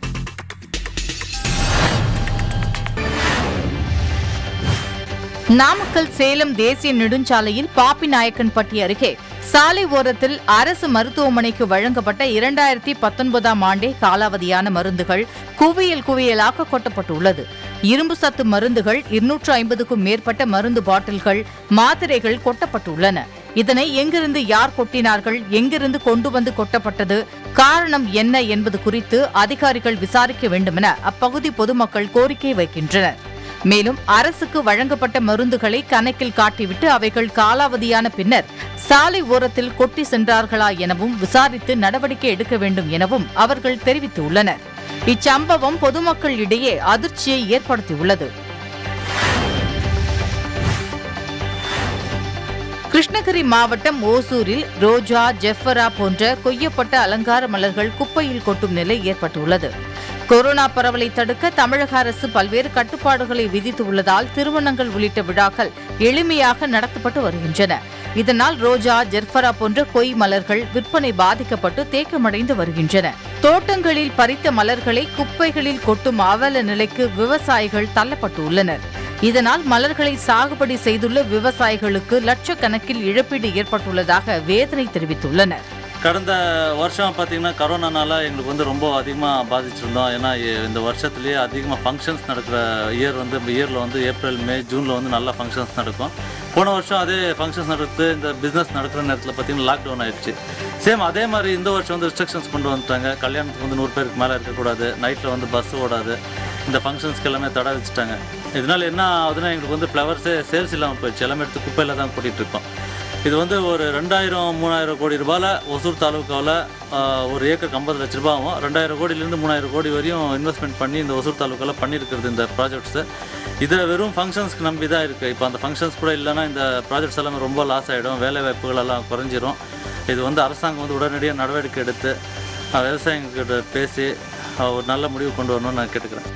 நாமக்கல் சேலம் தேசிய நெடுஞ்சாலையில் பாப்பிநாயக்கன்பட்டி அருகே சாலை ஓரத்தில் அரசு மருத்துவமனைக்கு வழங்கப்பட்ட இரண்டாயிரத்தி பத்தொன்பதாம் ஆண்டே காலாவதியான மருந்துகள் குவியல் குவியலாக கொட்டப்பட்டுள்ளது இரும்பு சத்து மருந்துகள் இருநூற்று ஐம்பதுக்கும் மேற்பட்ட மருந்து பாட்டில்கள் மாத்திரைகள் கொட்டப்பட்டுள்ளன இதனை எங்கிருந்து யார் கொட்டினார்கள் எங்கிருந்து கொண்டு வந்து கொட்டப்பட்டது காரணம் என்ன என்பது குறித்து அதிகாரிகள் விசாரிக்க வேண்டுமென அப்பகுதி பொதுமக்கள் கோரிக்கை வைக்கின்றனர் மேலும் அரசுக்கு வழங்கப்பட்ட மருந்துகளை கணக்கில் காட்டிவிட்டு அவைகள் காலாவதியான பின்னர் சாலை ஓரத்தில் கொட்டி சென்றார்களா எனவும் விசாரித்து நடவடிக்கை எடுக்க வேண்டும் எனவும் அவர்கள் தெரிவித்துள்ளனர் இச்சம்பவம் பொதுமக்கள் இடையே அதிர்ச்சியை ஏற்படுத்தியுள்ளது கிருஷ்ணகிரி மாவட்டம் ஓசூரில் ரோஜா ஜெஃபரா போன்ற கொய்யப்பட்ட அலங்கார மலர்கள் குப்பையில் கொட்டும் நிலை ஏற்பட்டுள்ளது கொரோனா பரவலை தடுக்க தமிழக அரசு பல்வேறு கட்டுப்பாடுகளை விதித்துள்ளதால் திருமணங்கள் உள்ளிட்ட விழாக்கள் எளிமையாக நடத்தப்பட்டு வருகின்றன இதனால் ரோஜா ஜெர்ஃபரா போன்ற கொய் மலர்கள் விற்பனை பாதிக்கப்பட்டு தேக்கமடைந்து வருகின்றன தோட்டங்களில் பறித்த மலர்களை குப்பைகளில் கொட்டும் அவல நிலைக்கு விவசாயிகள் தள்ளப்பட்டுள்ளனர் இதனால் மலர்களை சாகுபடி செய்துள்ள விவசாயிகளுக்கு லட்சக்கணக்கில் இழப்பீடு ஏற்பட்டுள்ளதாக வேதனை தெரிவித்துள்ளனர் கடந்த வருஷம் பார்த்தீங்கன்னா கரோனானால எங்களுக்கு வந்து ரொம்ப அதிகமாக பாதிச்சிருந்தோம் ஏன்னா இ- இந்த வருஷத்துலேயே அதிகமாக ஃபங்க்ஷன்ஸ் நடக்கிற இயர் வந்து இயரில் வந்து ஏப்ரல் மே ஜூனில் வந்து நல்ல ஃபங்க்ஷன்ஸ் நடக்கும் போன வருஷம் அதே ஃபங்க்ஷன்ஸ் நடக்குது இந்த பிஸ்னஸ் நடக்கிற நேரத்தில் பார்த்தீங்கன்னா லாக்டவுன் ஆயிடுச்சு சேம் அதே மாதிரி இந்த வருஷம் வந்து ரெஸ்ட்ரிக்ஷன்ஸ் கொண்டு வந்துட்டாங்க கல்யாணத்துக்கு வந்து நூறு பேருக்கு மேலே இருக்கக்கூடாது நைட்டில் வந்து பஸ் ஓடாது இந்த ஃபங்க்ஷன்ஸ்க்கு எல்லாமே தடை வச்சுட்டாங்க இதனால என்ன ஆகுதுன்னா எங்களுக்கு வந்து ஃப்ளவர்ஸே சேல்ஸ் இல்லாமல் போயிடுச்சு எல்லாமே எடுத்து குப்பையில் தான் கூட்டிகிட்டு இருக்கோம் இது வந்து ஒரு ரெண்டாயிரம் மூணாயிரம் கோடி ரூபாயில் ஒசூர் தாலுக்காவில் ஒரு ஏக்கர் ஐம்பது லட்ச ரூபா ஆகும் ரெண்டாயிரம் கோடியிலேருந்து மூணாயிரம் கோடி வரையும் இன்வெஸ்ட்மெண்ட் பண்ணி இந்த ஒசூர் தாலுக்காவில் பண்ணியிருக்கிறது இந்த ப்ராஜெக்ட்ஸு இதை வெறும் ஃபங்க்ஷன்ஸ்க்கு நம்பி தான் இருக்குது இப்போ அந்த ஃபங்க்ஷன்ஸ் கூட இல்லைன்னா இந்த ப்ராஜெக்ட்ஸ் எல்லாமே ரொம்ப லாஸ் ஆகிடும் வேலை வாய்ப்புகள் எல்லாம் குறைஞ்சிரும் இது வந்து அரசாங்கம் வந்து உடனடியாக நடவடிக்கை எடுத்து அஹ், விவசாயிங்கக்கிட்ட பேசி அஹ், ஒரு நல்ல முடிவு கொண்டு வரணும்னு நான் கேட்டுக்கிறேன்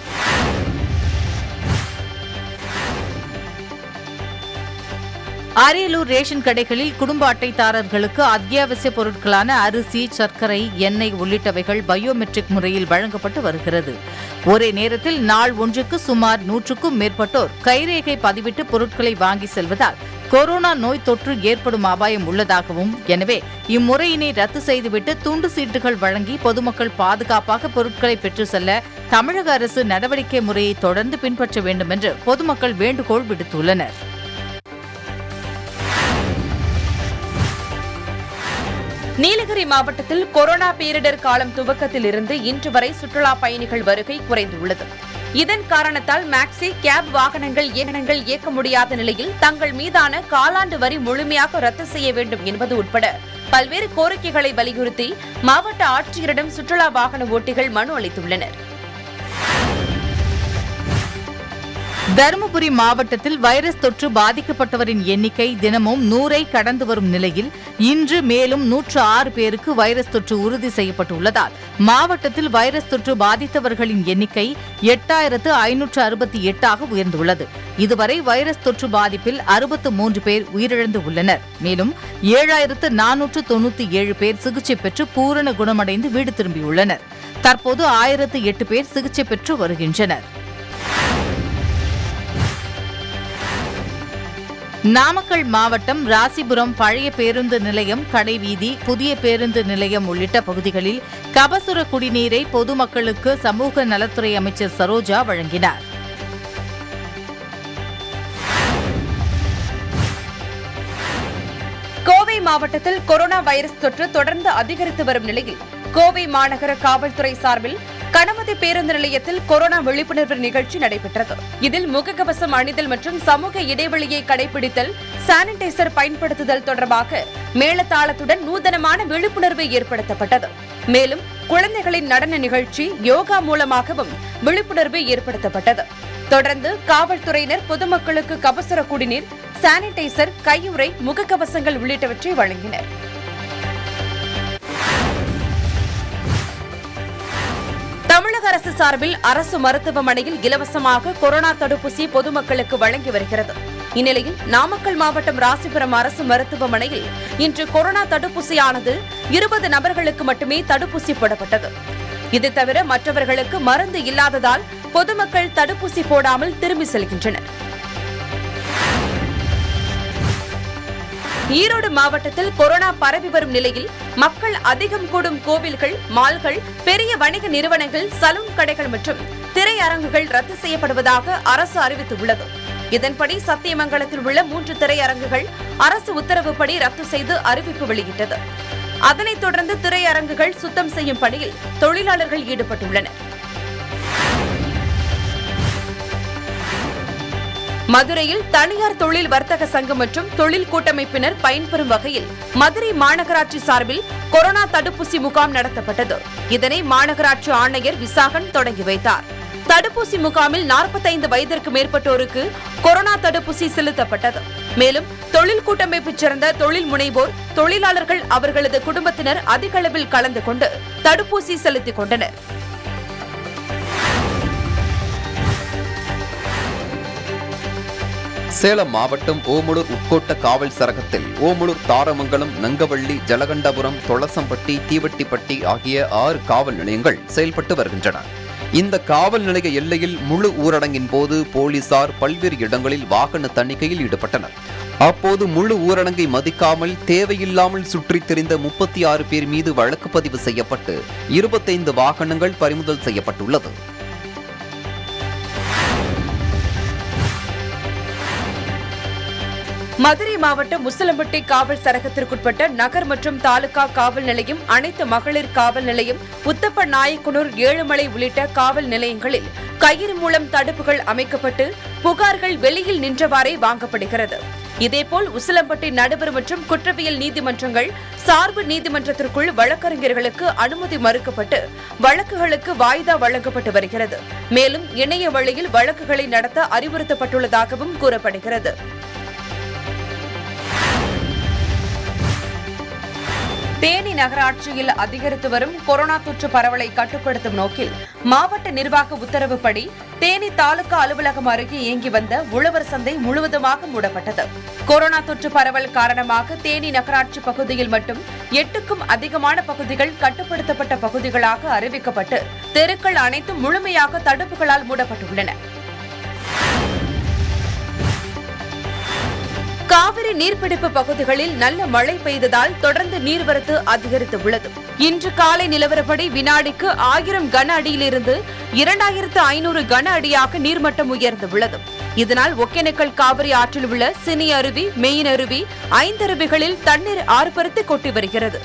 அரியலூர் ரேஷன் கடைகளில் குடும்ப அட்டைதாரர்களுக்கு அத்தியாவசிய பொருட்களான அரிசி சர்க்கரை எண்ணெய் உள்ளிட்டவைகள் பயோமெட்ரிக் முறையில் வழங்கப்பட்டு வருகிறது ஒரே நேரத்தில் நாள் ஒன்றுக்கு சுமார் நூற்றுக்கும் மேற்பட்டோர் கைரேகை பதிவிட்டு பொருட்களை வாங்கி செல்வதால் கொரோனா நோய் தொற்று ஏற்படும் அபாயம் உள்ளதாகவும் எனவே இம்முறையினை ரத்து செய்துவிட்டு துண்டு சீட்டுகள் வழங்கி பொதுமக்கள் பாதுகாப்பாக பொருட்களை பெற்று செல்ல தமிழக அரசு நடவடிக்கை முறையை தொடர்ந்து பின்பற்ற வேண்டும் என்று பொதுமக்கள் வேண்டுகோள் விடுத்துள்ளனர் நீலகிரி மாவட்டத்தில் கொரோனா பேரிடர் காலம் துவக்கத்தில் இருந்து இன்று வரை சுற்றுலா பயணிகள் வருகை குறைந்துள்ளது இதன் காரணத்தால் மேக்ஸி கேப் வாகனங்கள் இயக்கங்கள் இயக்க முடியாத நிலையில் தங்கள் மீதான காலாண்டு வரி முழுமையாக ரத்து செய்ய வேண்டும் என்பது உட்பட பல்வேறு கோரிக்கைகளை வலியுறுத்தி மாவட்ட ஆட்சியரிடம் சுற்றுலா வாகன ஓட்டிகள் மனு அளித்துள்ளனர் தருமபுரி மாவட்டத்தில் வைரஸ் தொற்று பாதிக்கப்பட்டவரின் எண்ணிக்கை தினமும் நூறை கடந்து வரும் நிலையில் இன்று மேலும் நூற்று ஆறு பேருக்கு வைரஸ் தொற்று உறுதி செய்யப்பட்டுள்ளதால் மாவட்டத்தில் வைரஸ் தொற்று பாதித்தவர்களின் எண்ணிக்கை எட்டாயிரத்து ஐநூற்று அறுபத்தி எட்டாக உயர்ந்துள்ளது இதுவரை வைரஸ் தொற்று பாதிப்பில் அறுபத்து மூன்று பேர் உயிரிழந்து உள்ளனர் மேலும் ஏழாயிரத்து நானூற்று தொண்ணூத்தி ஏழு பேர் சிகிச்சை பெற்று பூரண குணமடைந்து வீடு திரும்பியுள்ளனர் தற்போது ஆயிரத்து எட்டு பேர் சிகிச்சை பெற்று வருகின்றனர் நாமக்கல் மாவட்டம் ராசிபுரம் பழைய பேருந்து நிலையம் கடைவீதி புதிய பேருந்து நிலையம் உள்ளிட்ட பகுதிகளில் கபசுர குடிநீரை பொதுமக்களுக்கு சமூக நலத்துறை அமைச்சர் சரோஜா வழங்கினார் கோவை மாவட்டத்தில் கொரோனா வைரஸ் தொற்று தொடர்ந்து அதிகரித்து வரும் நிலையில் கோவை மாநகர காவல்துறை சார்பில் கணபதி பேருந்து நிலையத்தில் கொரோனா விழிப்புணர்வு நிகழ்ச்சி நடைபெற்றது இதில் முகக்கவசம் அணிதல் மற்றும் சமூக இடைவெளியை கடைபிடித்தல் சானிடைசர் பயன்படுத்துதல் தொடர்பாக மேளதாளத்துடன் நூதனமான விழிப்புணர்வு ஏற்படுத்தப்பட்டது மேலும் குழந்தைகளின் நடன நிகழ்ச்சி யோகா மூலமாகவும் விழிப்புணர்வு ஏற்படுத்தப்பட்டது தொடர்ந்து காவல்துறையினர் பொதுமக்களுக்கு கபசுர குடிநீர் சானிடைசர் கையுறை முகக்கவசங்கள் உள்ளிட்டவற்றை வழங்கினர் தமிழக அரசு சார்பில் அரசு மருத்துவமனையில் இலவசமாக கொரோனா தடுப்பூசி பொதுமக்களுக்கு வழங்கி வருகிறது இந்நிலையில் நாமக்கல் மாவட்டம் ராசிபுரம் அரசு மருத்துவமனையில் இன்று கொரோனா தடுப்பூசியானது இருபது நபர்களுக்கு மட்டுமே தடுப்பூசி போடப்பட்டது இது தவிர மற்றவர்களுக்கு மருந்து இல்லாததால் பொதுமக்கள் தடுப்பூசி போடாமல் திரும்பி செல்கின்றனர் ஈரோடு மாவட்டத்தில் கொரோனா பரவி வரும் நிலையில் மக்கள் அதிகம் கூடும் கோவில்கள் மால்கள் பெரிய வணிக நிறுவனங்கள் சலூன் கடைகள் மற்றும் திரையரங்குகள் ரத்து செய்யப்படுவதாக அரசு அறிவித்துள்ளது இதன்படி சத்தியமங்கலத்தில் உள்ள மூன்று திரையரங்குகள் அரசு உத்தரவுப்படி ரத்து செய்து அறிவிப்பு வெளியிட்டது அதனைத் தொடர்ந்து திரையரங்குகள் சுத்தம் செய்யும் பணியில் தொழிலாளர்கள் ஈடுபட்டுள்ளனர் மதுரையில் தனியார் தொழில் வர்த்தக சங்கம் மற்றும் தொழில் கூட்டமைப்பினர் பயன்பெறும் வகையில் மதுரை மாநகராட்சி சார்பில் கொரோனா தடுப்பூசி முகாம் நடத்தப்பட்டது இதனை மாநகராட்சி ஆணையர் விசாகன் தொடங்கி வைத்தார் தடுப்பூசி முகாமில் 45 வயதிற்கு மேற்பட்டோருக்கு கொரோனா தடுப்பூசி செலுத்தப்பட்டது மேலும் தொழில் கூட்டமைப்பைச் சேர்ந்த தொழில் முனைவோர் தொழிலாளர்கள் அவர்களது குடும்பத்தினர் அதிக அளவில் கலந்து கொண்டு தடுப்பூசி செலுத்திக் கொண்டனர் சேலம் மாவட்டம் ஓமலூர் உட்கோட்ட காவல் சரகத்தில் ஓமலூர் தாரமங்கலம் நங்கவள்ளி ஜலகண்டபுரம் தொளசம்பட்டி தீவட்டிப்பட்டி ஆகிய ஆறு காவல் நிலையங்கள் செயல்பட்டு வருகின்றன இந்த காவல் நிலைய எல்லையில் முழு ஊரடங்கின் போது போலீசார் பல்வேறு இடங்களில் வாகன தணிக்கையில் ஈடுபட்டனர் அப்போது முழு ஊரடங்கை மதிக்காமல் தேவையில்லாமல் சுற்றித் திரிந்த முப்பத்தி ஆறு பேர் மீது வழக்கு பதிவு செய்யப்பட்டு இருபத்தைந்து வாகனங்கள் பறிமுதல் செய்யப்பட்டுள்ளது மதுரை மாவட்டம் முசலம்பட்டி காவல் சரகத்திற்குட்பட்ட நகர் மற்றும் தாலுகா காவல் நிலையம் அனைத்து மகளிர் காவல் நிலையம் உத்தப்ப நாயக்கனூர் ஏழுமலை உள்ளிட்ட காவல் நிலையங்களில் கயிறு மூலம் தடுப்புகள் அமைக்கப்பட்டு புகார்கள் வெளியில் நின்றவாறே வாங்கப்படுகிறது இதேபோல் உசிலம்பட்டி நடுவர் மற்றும் குற்றவியல் நீதிமன்றங்கள் சார்பு நீதிமன்றத்திற்குள் வழக்கறிஞர்களுக்கு அனுமதி மறுக்கப்பட்டு வழக்குகளுக்கு வாய்தா வழங்கப்பட்டு வருகிறது மேலும் இணைய வழியில் வழக்குகளை நடத்த அறிவுறுத்தப்பட்டுள்ளதாகவும் கூறப்படுகிறது தேனி நகராட்சியில் அதிகரித்து வரும் கொரோனா தொற்று பரவலை கட்டுப்படுத்தும் நோக்கில் மாவட்ட நிர்வாக உத்தரவுப்படி தேனி தாலுகா அலுவலகம் அருகே இயங்கி வந்த உழவர் சந்தை முழுவதுமாக மூடப்பட்டது கொரோனா தொற்று பரவல் காரணமாக தேனி நகராட்சி பகுதியில் மட்டும் எட்டுக்கும் அதிகமான பகுதிகள் கட்டுப்படுத்தப்பட்ட பகுதிகளாக அறிவிக்கப்பட்டு தெருக்கள் அனைத்தும் முழுமையாக தடுப்புகளால் மூடப்பட்டுள்ளன காவிரி நீர்பிடிப்பு பகுதிகளில் நல்ல மழை பெய்ததால் தொடர்ந்து நீர்வரத்து அதிகரித்து உள்ளது இன்று காலை நிலவரப்படி வினாடிக்கு ஆயிரம் கன அடியிலிருந்து இரண்டாயிரத்து ஐநூறு கன அடியாக நீர்மட்டம் உயர்ந்துள்ளது இதனால் ஒகேனக்கல் காவிரி ஆற்றில் உள்ள சினி அருவி மெயின் அருவி ஐந்தருவிகளில் தண்ணீர் ஆர்ப்பரித்து கொட்டி வருகிறது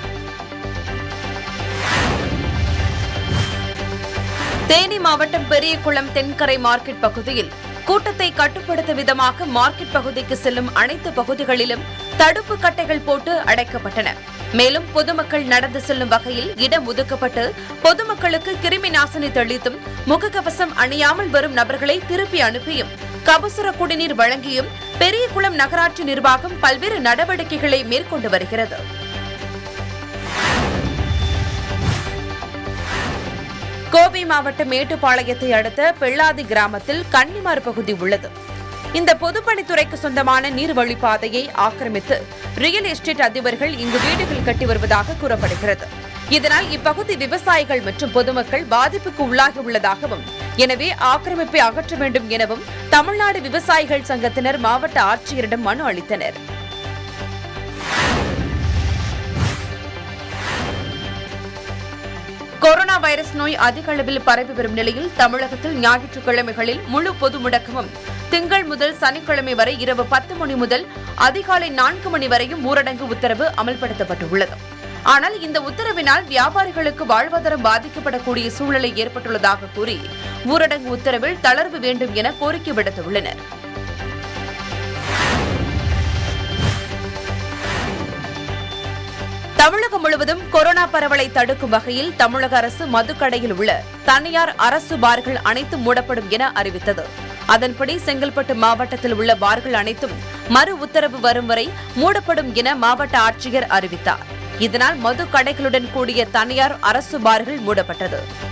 தேனி மாவட்டம் பெரியகுளம் தென்கரை மார்க்கெட் பகுதியில் கூட்டத்தை கட்டுப்படுத்தும் விதமாக மார்க்கெட் பகுதிக்கு செல்லும் அனைத்து பகுதிகளிலும் தடுப்பு கட்டைகள் போட்டு அடைக்கப்பட்டன மேலும் பொதுமக்கள் நடந்து செல்லும் வகையில் இடம் ஒதுக்கப்பட்டு பொதுமக்களுக்கு கிருமி நாசினி தெளித்தும் முகக்கவசம் அணியாமல் வரும் நபர்களை திருப்பி அனுப்பியும் கபசுர குடிநீர் வழங்கியும் பெரியகுளம் நகராட்சி நிர்வாகம் பல்வேறு நடவடிக்கைகளை மேற்கொண்டு வருகிறது கோவை மாவட்டம் மேட்டுப்பாளையத்தை அடுத்த பெள்ளாதி கிராமத்தில் கன்னிமார் பகுதி உள்ளது இந்த பொதுப்பணித்துறைக்கு சொந்தமான நீர்வழிப்பாதையை ஆக்கிரமித்து ரியல் எஸ்டேட் அதிபர்கள் இங்கு வீடுகள் கட்டி வருவதாக கூறப்படுகிறது இதனால் இப்பகுதி விவசாயிகள் மற்றும் பொதுமக்கள் பாதிப்புக்கு உள்ளாகி உள்ளதாகவும் எனவே ஆக்கிரமிப்பை அகற்ற வேண்டும் எனவும் தமிழ்நாடு விவசாயிகள் சங்கத்தினர் மாவட்ட ஆட்சியரிடம் மனு அளித்தனர் கொரோனா வைரஸ் நோய் அதிக அளவில் பரவி வரும் நிலையில் தமிழகத்தில் ஞாயிற்றுக்கிழமைகளில் முழு பொது முடக்கமும் திங்கள் முதல் சனிக்கிழமை வரை இரவு பத்து மணி முதல் அதிகாலை நான்கு மணி வரையும் ஊரடங்கு உத்தரவு அமல்படுத்தப்பட்டுள்ளது ஆனால் இந்த உத்தரவினால் வியாபாரிகளுக்கு வாழ்வாதாரம் பாதிக்கப்படக்கூடிய சூழ்நிலை ஏற்பட்டுள்ளதாக கூறி ஊரடங்கு உத்தரவில் தளர்வு வேண்டும் என கோரிக்கை விடுத்துள்ளனர் தமிழகம் முழுவதும் கொரோனா பரவலை தடுக்கும் வகையில் தமிழக அரசு மதுக்கடையில் உள்ள தனியார் அரசு பார்கள் அனைத்தும் மூடப்படும் என அறிவித்தது அதன்படி செங்கல்பட்டு மாவட்டத்தில் உள்ள பார்கள் அனைத்தும் மறு உத்தரவு வரும் வரை மூடப்படும் என மாவட்ட ஆட்சியர் அறிவித்தார் இதனால் மது கடைகளுடன் கூடிய தனியார் அரசு பார்கள் மூடப்பட்டது